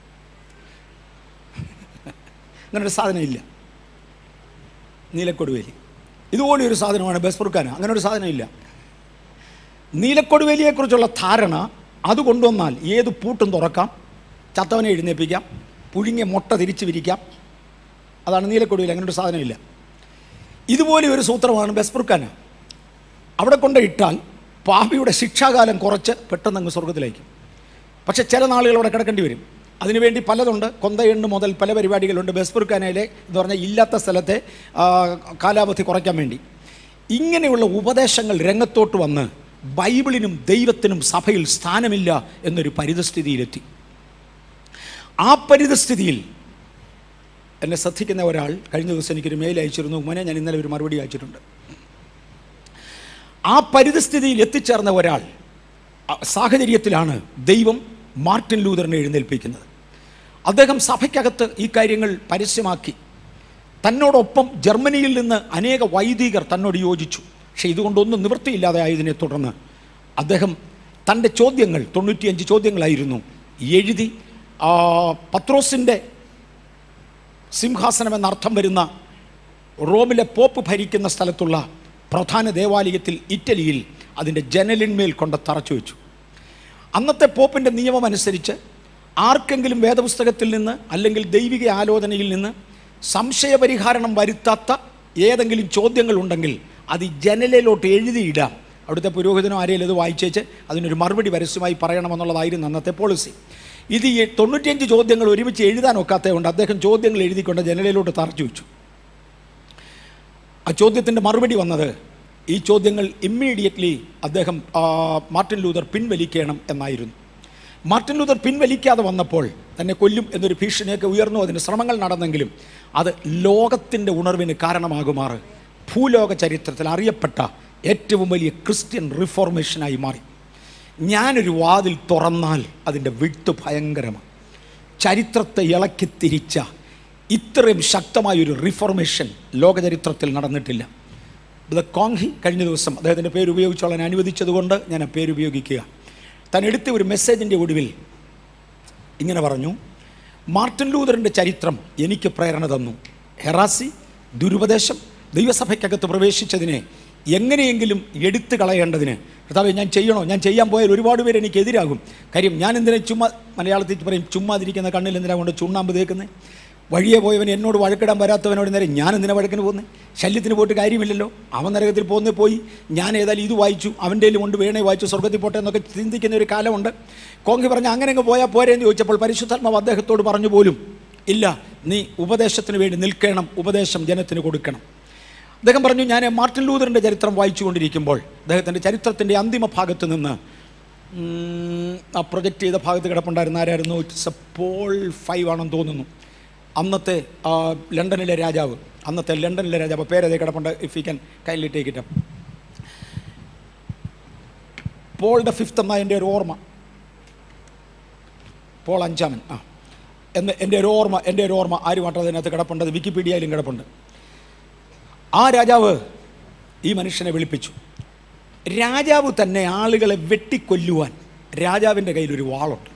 അങ്ങനെ ഒരു സാധനം ഇല്ല നീലക്കൊടുവേലി ഇതുപോലെ ഒരു സാധനമാണ് ബെസ്പുർക്കാന അങ്ങനെ ഒരു സാധനം ഇല്ല നീലക്കൊടുവേലിയെക്കുറിച്ചുള്ള ധാരണ അത് കൊണ്ടുവന്നാൽ ഏത് പൂട്ടും തുറക്കാം ചത്തവനെ എഴുന്നേൽപ്പിക്കാം പുഴുങ്ങിയ മുട്ട തിരിച്ച് വിരിക്കാം അതാണ് നീലക്കൊടുവേലി അങ്ങനെ ഒരു സാധനമില്ല ഇതുപോലെ ഒരു സൂത്രമാണ് ബെസ്പുർക്കാന അവിടെ കൊണ്ട് ഇട്ടാൽ പാപിയുടെ ശിക്ഷാകാലം കുറച്ച് പെട്ടെന്ന് അങ്ങ് സ്വർഗത്തിലേക്കും പക്ഷെ ചില നാളുകൾ അവിടെ കിടക്കേണ്ടി വരും അതിനുവേണ്ടി പലതുണ്ട് കൊന്തയെണ്ണ് മുതൽ പല പരിപാടികളുണ്ട് ബെസ്പുർക്കാനയിലെ എന്ന് പറഞ്ഞാൽ ഇല്ലാത്ത സ്ഥലത്തെ ആ, കാലാവധി കുറയ്ക്കാൻ വേണ്ടി ഇങ്ങനെയുള്ള ഉപദേശങ്ങൾ രംഗത്തോട്ട് വന്ന് ബൈബിളിനും ദൈവത്തിനും സഭയിൽ സ്ഥാനമില്ല എന്നൊരു പരിതസ്ഥിതിയിലെത്തി ആ പരിതസ്ഥിതിയിൽ എന്നെ ശ്രദ്ധിക്കുന്ന ഒരാൾ കഴിഞ്ഞ ദിവസം എനിക്കൊരു മെയിൽ അയച്ചിരുന്നു മോനെ ഞാൻ ഇന്നലെ ഒരു മറുപടി അയച്ചിട്ടുണ്ട് ആ പരിതസ്ഥിതിയിൽ എത്തിച്ചേർന്ന ഒരാൾ ആ സാഹചര്യത്തിലാണ് ദൈവം മാർട്ടിൻ ലൂതറിനെ എഴുന്നേൽപ്പിക്കുന്നത് അദ്ദേഹം സഭയ്ക്കകത്ത് ഈ കാര്യങ്ങൾ പരസ്യമാക്കി തന്നോടൊപ്പം ജർമ്മനിയിൽ നിന്ന് അനേക വൈദികർ തന്നോട് യോജിച്ചു പക്ഷേ ഇതുകൊണ്ടൊന്നും നിവൃത്തിയില്ലാതെ ആയതിനെ തുടർന്ന് അദ്ദേഹം തൻ്റെ ചോദ്യങ്ങൾ തൊണ്ണൂറ്റിയഞ്ച് ചോദ്യങ്ങളായിരുന്നു എഴുതി ആ, പത്രോസിൻ്റെ സിംഹാസനം എന്നർത്ഥം വരുന്ന റോമിലെ പോപ്പ് ഭരിക്കുന്ന സ്ഥലത്തുള്ള പ്രധാന ദേവാലയത്തിൽ ഇറ്റലിയിൽ അതിൻ്റെ ജനലിന്മേൽ കൊണ്ട് തറച്ചു വെച്ചു അന്നത്തെ പോപ്പിൻ്റെ നിയമം അനുസരിച്ച് ആർക്കെങ്കിലും വേദപുസ്തകത്തിൽ നിന്ന് അല്ലെങ്കിൽ ദൈവിക ആലോചനയിൽ നിന്ന് സംശയപരിഹാരണം വരുത്താത്ത ഏതെങ്കിലും ചോദ്യങ്ങളുണ്ടെങ്കിൽ അത് ഈ ജനലിലോട്ട് എഴുതിയിടാം അവിടുത്തെ പുരോഹിതനോ ആരെങ്കിലും ഇത് വായിച്ചേച്ച് അതിനൊരു മറുപടി പരസ്യമായി പറയണമെന്നുള്ളതായിരുന്നു അന്നത്തെ പോളിസി ഇത് ഈ തൊണ്ണൂറ്റിയഞ്ച് ചോദ്യങ്ങൾ ഒരുമിച്ച് എഴുതാൻ ഒക്കാത്തതുകൊണ്ട് അദ്ദേഹം ചോദ്യങ്ങൾ എഴുതിക്കൊണ്ട് ജനലിലോട്ട് തറച്ചു വെച്ചു ആ ചോദ്യത്തിൻ്റെ മറുപടി വന്നത് ഈ ചോദ്യങ്ങൾ ഇമ്മീഡിയറ്റ്ലി അദ്ദേഹം ആ, മാർട്ടിൻ ലൂതർ പിൻവലിക്കണം എന്നായിരുന്നു മാർട്ടിൻ ലൂതർ പിൻവലിക്കാതെ വന്നപ്പോൾ തന്നെ കൊല്ലും എന്നൊരു ഭീഷണിയൊക്കെ ഉയർന്നു അതിന് ശ്രമങ്ങൾ നടന്നെങ്കിലും അത് ലോകത്തിൻ്റെ ഉണർവിന് കാരണമാകുമാറ് ഭൂലോക ചരിത്രത്തിൽ അറിയപ്പെട്ട ഏറ്റവും വലിയ ക്രിസ്ത്യൻ റിഫോർമേഷനായി മാറി ഞാനൊരു വാതിൽ തുറന്നാൽ അതിൻ്റെ വിട്ട് ഭയങ്കരമാണ് ചരിത്രത്തെ ഇളക്കി തിരിച്ച ഇത്രയും ശക്തമായൊരു റിഫോർമേഷൻ ലോകചരിത്രത്തിൽ നടന്നിട്ടില്ല ഇത് കോങ്ഹി കഴിഞ്ഞ ദിവസം അദ്ദേഹത്തിൻ്റെ പേര് ഉപയോഗിച്ചോളാൻ അനുവദിച്ചതുകൊണ്ട് ഞാൻ ആ പേര് ഉപയോഗിക്കുക താൻ എടുത്ത ഒരു മെസ്സേജിൻ്റെ ഒടുവിൽ ഇങ്ങനെ പറഞ്ഞു മാർട്ടിൻ ലൂതറിൻ്റെ ചരിത്രം എനിക്ക് പ്രേരണ തന്നു ഹെറാസി ദുരുപദേശം ദൈവസഭയ്ക്കകത്ത് പ്രവേശിച്ചതിനെ എങ്ങനെയെങ്കിലും എടുത്തു കളയേണ്ടതിന് കർത്താവെ ഞാൻ ചെയ്യണോ ഞാൻ ചെയ്യാൻ പോയാൽ ഒരുപാട് പേര് എനിക്ക് എതിരാകും കാര്യം ഞാൻ എന്തിനാ ചുമ്മാ മലയാളത്തിൽ പറയും ചുമ്മാതിരിക്കുന്ന കണ്ണിൽ എന്തിനാ കൊണ്ട് ചുണ്ണാമ്പ് തേക്കുന്നത് വഴിയെ പോയവൻ എന്നോട് വഴക്കിടാൻ വരാത്തവനോട് നേരെ ഞാൻ എന്തിനാ വഴക്കിന് പോകുന്നത് ശല്യത്തിന് പോയിട്ട് കാര്യമില്ലല്ലോ അവൻ നരകത്തിൽ പോകുന്നേ പോയി ഞാൻ ഏതായാലും ഇത് വായിച്ചു അവൻ്റെ കൊണ്ട് വേണേ വായിച്ചു സ്വർഗത്തിൽ പോട്ടെ എന്നൊക്കെ ചിന്തിക്കുന്ന ഒരു കാലമുണ്ട് കോങ്കി പറഞ്ഞ അങ്ങനെ അങ്ങ് പോയാൽ പോരെ എന്ന് ചോദിച്ചപ്പോൾ പരിശുദ്ധാത്മാവ് അദ്ദേഹത്തോട് പറഞ്ഞു പോലും ഇല്ല നീ ഉപദേശത്തിന് വേണ്ടി നിൽക്കണം ഉപദേശം ജനത്തിന് കൊടുക്കണം അദ്ദേഹം പറഞ്ഞു ഞാൻ മാർട്ടിൻ ലൂതറിൻ്റെ ചരിത്രം വായിച്ചുകൊണ്ടിരിക്കുമ്പോൾ അദ്ദേഹത്തിൻ്റെ ചരിത്രത്തിൻ്റെ അന്തിമ ഭാഗത്ത് നിന്ന് ഉം, ആ പ്രൊജക്റ്റ് ചെയ്ത ഭാഗത്ത് കിടപ്പുണ്ടായിരുന്ന ആരായിരുന്നു ഇറ്റ്സ് എ പോൾ ഫൈവ് ആണെന്ന് തോന്നുന്നു അന്നത്തെ ആ, ലണ്ടനിലെ രാജാവ് അന്നത്തെ ലണ്ടനിലെ രാജാവ് പേരതേ കിടപ്പുണ്ട് if you can kindly take it പോളുടെ ഫിഫ്ത്ത് എന്ന എൻ്റെ ഒരു ഓർമ്മ പോൾ അഞ്ചാമൻ ആ എന്ന് എൻ്റെ ഒരു ഓർമ്മ എൻ്റെ ഒരു ഓർമ്മ ആരുമായിട്ട് അതിനകത്ത് കിടപ്പുണ്ട് അത് വിക്കിപീഡിയയിലും കിടപ്പുണ്ട് ആ രാജാവ് ഈ മനുഷ്യനെ വിളിപ്പിച്ചു രാജാവ് തന്നെ ആളുകളെ വെട്ടിക്കൊല്ലുവാൻ രാജാവിൻ്റെ കയ്യിൽ ഒരു വാളുണ്ട്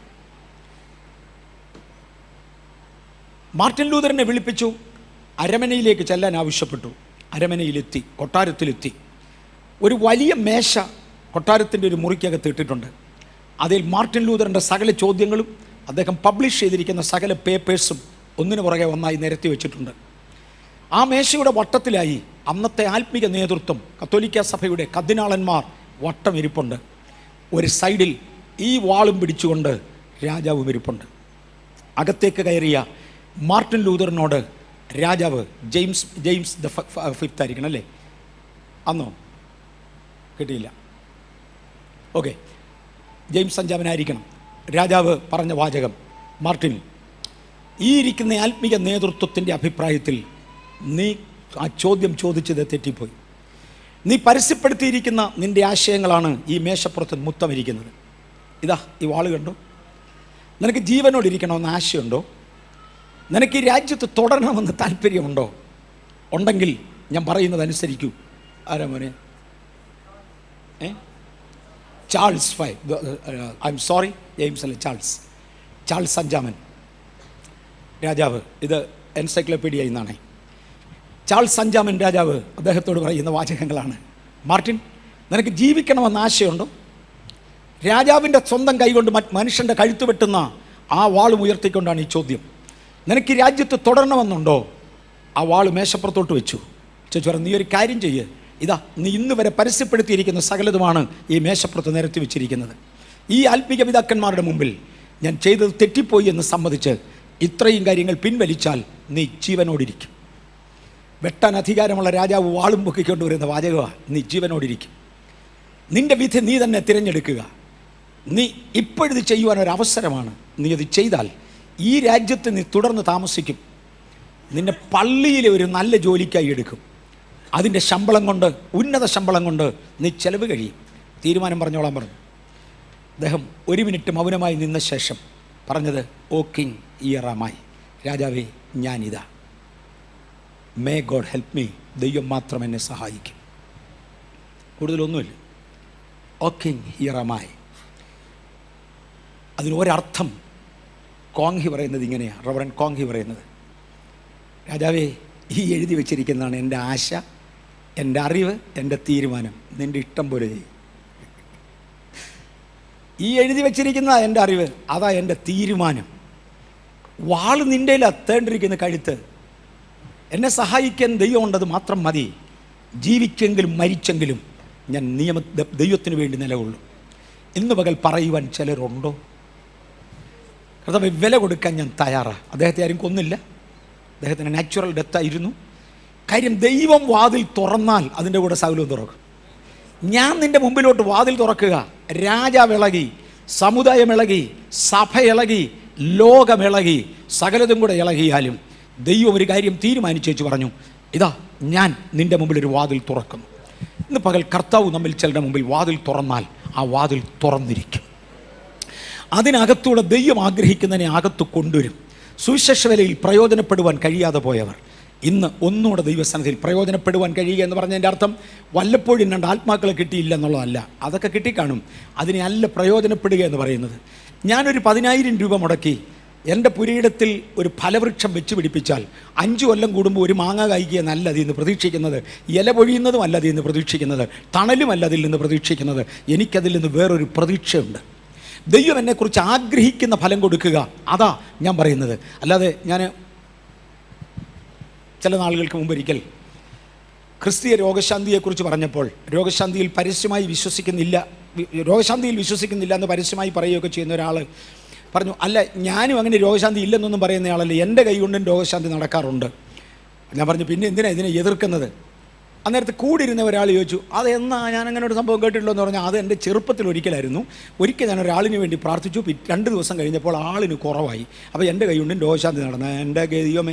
മാർട്ടിൻ ലൂതറിനെ വിളിപ്പിച്ചു അരമനയിലേക്ക് ചെല്ലാൻ ആവശ്യപ്പെട്ടു അരമനയിലെത്തി കൊട്ടാരത്തിലെത്തി ഒരു വലിയ മേശ കൊട്ടാരത്തിൻ്റെ ഒരു മുറിക്കകത്ത് ഇട്ടിട്ടുണ്ട് അതിൽ മാർട്ടിൻ ലൂതറിൻ്റെ സകല ചോദ്യങ്ങളും അദ്ദേഹം പബ്ലിഷ് ചെയ്തിരിക്കുന്ന സകല പേപ്പേഴ്സും ഒന്നിനു പുറകെ ഒന്നായി നിരത്തി വെച്ചിട്ടുണ്ട് ആ മേശയുടെ വട്ടത്തിലായി അന്നത്തെ ആത്മിക നേതൃത്വം കത്തോലിക്ക സഭയുടെ കർദിനാളന്മാർ വട്ടം ഇരിപ്പുണ്ട് ഒരു സൈഡിൽ ഈ വാളും പിടിച്ചുകൊണ്ട് രാജാവും ഇരിപ്പുണ്ട് അകത്തേക്ക് കയറിയ മാർട്ടിൻ ലൂതറിനോട് രാജാവ് ജെയിംസ് ജെയിംസ് ദ ഫിഫ്ത്ത് ആയിരിക്കണം അല്ലേ അന്നോ കിട്ടിയില്ല ഓക്കെ ജെയിംസ് അഞ്ചാമനായിരിക്കണം രാജാവ് പറഞ്ഞ വാചകം മാർട്ടിൻ ഈ ഇരിക്കുന്ന ആത്മീക നേതൃത്വത്തിൻ്റെ അഭിപ്രായത്തിൽ നീ ആ ചോദ്യം ചോദിച്ചത് തെറ്റിപ്പോയി നീ പരസ്യപ്പെടുത്തിയിരിക്കുന്ന നിന്റെ ആശയങ്ങളാണ് ഈ മേശപ്പുറത്ത് മുത്തമിരിക്കുന്നത് ഇതാ ഈ വാള് കണ്ടോ നിനക്ക് ജീവനോടിരിക്കണമെന്ന് ആശയമുണ്ടോ നിനക്ക് ഈ രാജ്യത്ത് തുടരണമെന്ന് താല്പര്യമുണ്ടോ ഉണ്ടെങ്കിൽ ഞാൻ പറയുന്നത് അനുസരിക്കൂ ആരാ മോനെ ഏ ചാൾസ് ഫൈ ഐ എം സോറി ജെയിംസ് അല്ല ചാൾസ് ചാൾസ് അഞ്ചാമൻ രാജാവ് ഇത് എൻസൈക്ലോപീഡിയ എന്നാണ് ചാൾസ് അഞ്ചാമൻ രാജാവ് അദ്ദേഹത്തോട് പറയുന്ന വാചകങ്ങളാണ് മാർട്ടിൻ നിനക്ക് ജീവിക്കണമെന്ന് ആശയമുണ്ടോ രാജാവിൻ്റെ സ്വന്തം കൈകൊണ്ട് മറ്റ് മനുഷ്യൻ്റെ കഴുത്ത് വെട്ടുന്ന ആ വാളും ഉയർത്തിക്കൊണ്ടാണ് ഈ ചോദ്യം നിനക്ക് ഈ രാജ്യത്ത് തുടരണമെന്നുണ്ടോ ആ വാള് മേശപ്പുറത്തോട്ട് വെച്ചു ചേച്ചി പറഞ്ഞു നീ ഒരു കാര്യം ചെയ്യ് ഇതാ നീ ഇന്ന് വരെ പരസ്യപ്പെടുത്തിയിരിക്കുന്ന സകലതുമാണ് ഈ മേശപ്പുറത്ത് നിരത്തി വെച്ചിരിക്കുന്നത് ഈ ആത്മീക പിതാക്കന്മാരുടെ മുമ്പിൽ ഞാൻ ചെയ്തത് തെറ്റിപ്പോയി എന്ന് സമ്മതിച്ച് ഇത്രയും കാര്യങ്ങൾ പിൻവലിച്ചാൽ നീ ജീവനോടിരിക്കും വെട്ടാൻ അധികാരമുള്ള രാജാവ് വാളും പൊക്കിക്കൊണ്ട് വരുന്ന വാചകമാണ് നീ ജീവനോടിരിക്കും നിന്റെ വിധി നീ തന്നെ തിരഞ്ഞെടുക്കുക നീ ഇപ്പോഴിത് ചെയ്യുവാൻ ഒരു അവസരമാണ് നീ അത് ചെയ്താൽ ഈ രാജ്യത്ത് നീ തുടർന്ന് താമസിക്കും നിന്നെ പള്ളിയിലെ ഒരു നല്ല ജോലിക്കായി എടുക്കും അതിൻ്റെ ശമ്പളം കൊണ്ട് ഉന്നത ശമ്പളം കൊണ്ട് നീ ചെലവ് കഴിയും തീരുമാനം പറഞ്ഞോളാൻ പറഞ്ഞു അദ്ദേഹം ഒരു മിനിറ്റ് മൗനമായി നിന്ന ശേഷം പറഞ്ഞത് ഓ കിങ് ഇയറാമായി രാജാവേ ഞാനിതാ മേ ഗോഡ് ഹെൽപ്പ് മീ ദൈവം മാത്രം എന്നെ സഹായിക്കും കൂടുതലൊന്നുമില്ല ഓ കിങ് ഹിയറമായി അതിന് ഒരർത്ഥം കോങ്ഹി പറയുന്നത് ഇങ്ങനെയാണ് റവറൻ കോങ്ഹി പറയുന്നത് രാജാവേ ഈ എഴുതി വെച്ചിരിക്കുന്നതാണ് എൻ്റെ ആശ എൻ്റെ അറിവ് എൻ്റെ തീരുമാനം നിൻ്റെ ഇഷ്ടം പോലെ ചെയ്യും ഈ എഴുതി വെച്ചിരിക്കുന്ന എൻ്റെ അറിവ് അതാ എൻ്റെ തീരുമാനം വാള് നിൻ്റെ എത്തേണ്ടിരിക്കുന്ന കഴുത്ത് എന്നെ സഹായിക്കാൻ ദൈവം ഉണ്ടത് മാത്രം മതി ജീവിച്ചെങ്കിലും മരിച്ചെങ്കിലും ഞാൻ നിയമ ദ- ദൈവത്തിന് വേണ്ടി നിലകൊള്ളും ഇന്ന് പകൽ പറയുവാൻ ചിലരുണ്ടോ കർത്താവ് വില കൊടുക്കാൻ ഞാൻ തയ്യാറാണ് അദ്ദേഹത്തെ ആരും കൊന്നില്ല അദ്ദേഹത്തിന് നാച്ചുറൽ ഡെത്ത് ആയിരുന്നു കാര്യം ദൈവം വാതിൽ തുറന്നാൽ അതിൻ്റെ കൂടെ സകലവും തുറക്കും ഞാൻ നിന്റെ മുമ്പിലോട്ട് വാതിൽ തുറക്കുക രാജാവ് ഇളകി സമുദായം ഇളകി സഭ ഇളകി ലോകമിളകി സകലതും കൂടെ ഇളകിയാലും ദൈവം ഒരു കാര്യം തീരുമാനിച്ചേച്ച് പറഞ്ഞു ഇതാ ഞാൻ നിന്റെ മുമ്പിൽ ഒരു വാതിൽ തുറക്കുന്നു ഇന്ന് പകൽ കർത്താവ് നമ്മിൽ ചിലരുടെ മുമ്പിൽ വാതിൽ തുറന്നാൽ ആ വാതിൽ തുറന്നിരിക്കും അതിനകത്തൂടെ ദൈവം ആഗ്രഹിക്കുന്നതിനെ അകത്ത് കൊണ്ടുവരും സുവിശേഷ വേലയിൽ പ്രയോജനപ്പെടുവാൻ കഴിയാതെ പോയവർ ഇന്ന് ഒന്നുകൂടെ ദൈവസ്ഥാനത്തിൽ പ്രയോജനപ്പെടുവാൻ കഴിയുക എന്ന് പറഞ്ഞതിൻ്റെ അർത്ഥം വല്ലപ്പോഴും രണ്ട് ആത്മാക്കളെ കിട്ടിയില്ല എന്നുള്ളതല്ല അതൊക്കെ കിട്ടിക്കാണും അതിനെ അല്ല പ്രയോജനപ്പെടുക എന്ന് പറയുന്നത് ഞാനൊരു പതിനായിരം രൂപ മുടക്കി എൻ്റെ പുരയിടത്തിൽ ഒരു ഫലവൃക്ഷം വെച്ച് പിടിപ്പിച്ചാൽ അഞ്ചു കൊല്ലം കൂടുമ്പോൾ ഒരു മാങ്ങ കായ്ക്കുക എന്നല്ല അതിൽ നിന്ന് പ്രതീക്ഷിക്കുന്നത് ഇല പൊഴിയുന്നതും അല്ല അതിൽ നിന്ന് പ്രതീക്ഷിക്കുന്നത് തണലുമല്ല അതിൽ നിന്ന് പ്രതീക്ഷിക്കുന്നത് എനിക്കതിൽ നിന്ന് വേറൊരു പ്രതീക്ഷയുണ്ട് ദൈവം എന്നെക്കുറിച്ച് ആഗ്രഹിക്കുന്ന ഫലം കൊടുക്കുക അതാ ഞാൻ പറയുന്നത് അല്ലാതെ ഞാൻ ചില നാളുകൾക്ക് മുമ്പ് ഒരിക്കൽ ക്രിസ്തീയ രോഗശാന്തിയെക്കുറിച്ച് പറഞ്ഞപ്പോൾ രോഗശാന്തിയിൽ പരസ്യമായി വിശ്വസിക്കുന്നില്ല വി- രോഗശാന്തിയിൽ വിശ്വസിക്കുന്നില്ല എന്ന് പരസ്യമായി പറയുകയൊക്കെ ചെയ്യുന്ന ഒരാൾ പറഞ്ഞു അല്ല ഞാനും അങ്ങനെ രോഗശാന്തി ഇല്ലെന്നൊന്നും പറയുന്നയാളല്ല എൻ്റെ കൈ കൊണ്ടും രോഗശാന്തി നടക്കാറുണ്ട് ഞാൻ പറഞ്ഞു പിന്നെ എന്തിനാ ഇതിനെ എതിർക്കുന്നത് അന്നേരത്ത് കൂടിയിരുന്ന ഒരാൾ ചോദിച്ചു അതെന്നാ ഞാൻ അങ്ങനെ ഒരു സംഭവം കേട്ടിട്ടുള്ളൂ എന്ന് പറഞ്ഞാൽ അത് എൻ്റെ ചെറുപ്പത്തിൽ ഒരിക്കലായിരുന്നു ഒരിക്കൽ ഞാൻ ഒരാളിന് വേണ്ടി പ്രാർത്ഥിച്ചു പി- രണ്ട് ദിവസം കഴിഞ്ഞപ്പോൾ ആളിന് കുറവായി അപ്പോൾ എൻ്റെ കൈ കൊണ്ടും രോഗശാന്തി നടന്ന എൻ്റെ ദൈവമേ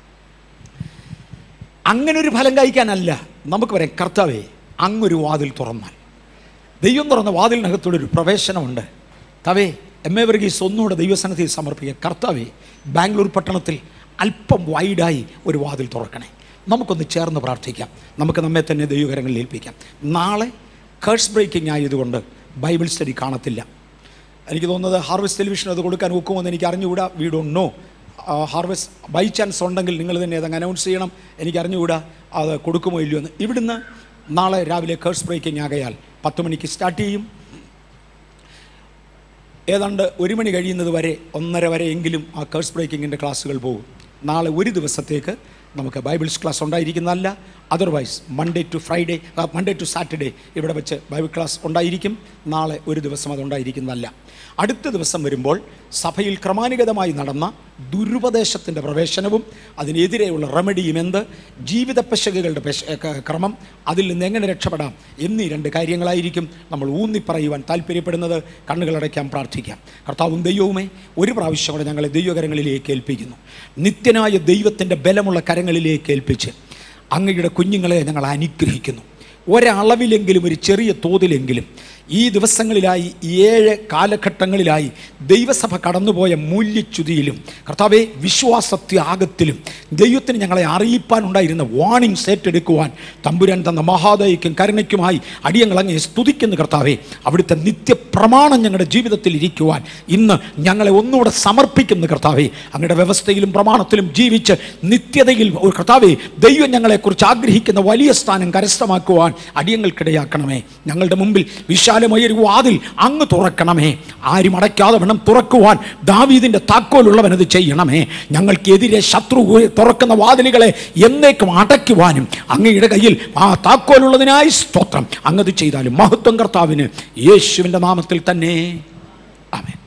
അങ്ങനെ ഒരു ഫലം കഴിക്കാനല്ല നമുക്ക് പറയാം കർത്താവേ അങ്ങൊരു വാതിൽ തുറന്നാൽ ദൈവം തുറന്ന വാതിലിനകത്തൂടെ ഒരു പ്രവേശനമുണ്ട് തവേ എം എ വർഗീസ് ഒന്നുകൂടെ ദൈവസന്നിധി സമർപ്പിക്കുക കർത്താവേ ബാംഗ്ലൂർ പട്ടണത്തിൽ അല്പം വൈഡായി ഒരു വാതിൽ തുറക്കണേ നമുക്കൊന്ന് ചേർന്ന് പ്രാർത്ഥിക്കാം നമുക്ക് നമ്മെ തന്നെ ദൈവകരങ്ങളിൽ ഏൽപ്പിക്കാം നാളെ കേഴ്സ് ബ്രേക്കിംഗ് ആയതുകൊണ്ട് ബൈബിൾ സ്റ്റഡി കാണത്തില്ല എനിക്ക് തോന്നുന്നത് ഹാർവെസ്റ്റ് ടെലിവിഷൻ അത് കൊടുക്കാൻ ഒക്കുമെന്ന് എനിക്ക് അറിഞ്ഞുകൂടാ we don't know harvest by chance ഉണ്ടെങ്കിൽ നിങ്ങൾ തന്നെ അതങ്ങ് അനൗൺസ് ചെയ്യണം എനിക്ക് അറിഞ്ഞുകൂടാ അത് കൊടുക്കുമോ ഇല്ലയോ എന്ന് ഇവിടുന്ന് നാളെ രാവിലെ കേഴ്സ് ബ്രേക്കിംഗ് ആകയാൽ പത്ത് മണിക്ക് സ്റ്റാർട്ട് ചെയ്യും ഏതാണ്ട് ഒരു മണി കഴിയുന്നത് വരെ ഒന്നര വരെ എങ്കിലും ആ കേഴ്സ് ബ്രേക്കിങ്ങിൻ്റെ ക്ലാസ്സുകൾ പോകും നാളെ ഒരു ദിവസത്തേക്ക് നമുക്ക് ബൈബിൾസ് ക്ലാസ് ഉണ്ടായിരിക്കുന്നതല്ല otherwise Monday to Friday Monday to Saturday ഇവിടെ വെച്ച് ബൈബിൾ ക്ലാസ് ഉണ്ടായിരിക്കും നാളെ ഒരു ദിവസം അത് ഉണ്ടായിരിക്കുന്നതല്ല അടുത്ത ദിവസം വരുമ്പോൾ സഭയിൽ ക്രമാനുഗതമായി നടന്ന ദുരുപദേശത്തിൻ്റെ പ്രവേശനവും അതിനെതിരെയുള്ള റെമഡിയും എന്ത് ജീവിത പെശകുകളുടെ പെശ ക- ക്രമം അതിൽ നിന്ന് എങ്ങനെ രക്ഷപ്പെടാം എന്നീ രണ്ട് കാര്യങ്ങളായിരിക്കും നമ്മൾ ഊന്നി പറയുവാൻ താല്പര്യപ്പെടുന്നത് കണ്ണുകളടയ്ക്കാൻ പ്രാർത്ഥിക്കാം കർത്താവും ദൈവവുമേ ഒരു പ്രാവശ്യം കൂടെ ഞങ്ങളെ ദൈവകരങ്ങളിലേക്ക് ഏൽപ്പിക്കുന്നു നിത്യനായ ദൈവത്തിൻ്റെ ബലമുള്ള കരങ്ങളിലേക്ക് ഏൽപ്പിച്ച് അങ്ങയുടെ കുഞ്ഞുങ്ങളെ ഞങ്ങൾ അനുഗ്രഹിക്കുന്നു ഒരളവിലെങ്കിലും ഒരു ചെറിയ തോതിലെങ്കിലും ഈ ദിവസങ്ങളിലായി ഏഴ് കാലഘട്ടങ്ങളിലായി ദൈവസഭ കടന്നുപോയ മൂല്യച്യുതിയിലും കർത്താവെ വിശ്വാസത്യാഗത്തിലും ദൈവത്തിന് ഞങ്ങളെ അറിയിപ്പാനുണ്ടായിരുന്ന വാണിംഗ്സ് ഏറ്റെടുക്കുവാൻ തമ്പുരാൻ തന്ന മഹാദയ്ക്കും കരുണയ്ക്കുമായി അടിയങ്ങളങ്ങെ സ്തുതിക്കുന്നു കർത്താവെ അവിടുത്തെ നിത്യപ്രമാണം ഞങ്ങളുടെ ജീവിതത്തിൽ ഇരിക്കുവാൻ ഇന്ന് ഞങ്ങളെ ഒന്നുകൂടെ സമർപ്പിക്കുന്നു കർത്താവെ അങ്ങയുടെ വ്യവസ്ഥയിലും പ്രമാണത്തിലും ജീവിച്ച് നിത്യതയിൽ ഒരു കർത്താവെ ദൈവം ഞങ്ങളെക്കുറിച്ച് ആഗ്രഹിക്കുന്ന വലിയ സ്ഥാനം കരസ്ഥമാക്കുവാൻ അടിയങ്ങൾക്കിടയാക്കണമേ ഞങ്ങളുടെ മുമ്പിൽ വിശാലമായ ഒരു വാതിൽ അങ്ങ് തുറക്കണമേ ആരും അടയ്ക്കാതെ വേണം തുറക്കുവാൻ ദാവീദിന്റെ താക്കോലുള്ളവൻ അത് ചെയ്യണമേ ഞങ്ങൾക്കെതിരെ ശത്രു തുറക്കുന്ന വാതിലുകളെ എന്നേക്കും അടയ്ക്കുവാനും അങ്ങയുടെ കയ്യിൽ ആ താക്കോലുള്ളതിനായി സ്തോത്രം അങ്ങത് ചെയ്താലും മഹത്വം കർത്താവിന് യേശുവിൻ്റെ നാമത്തിൽ തന്നെ ആമേൻ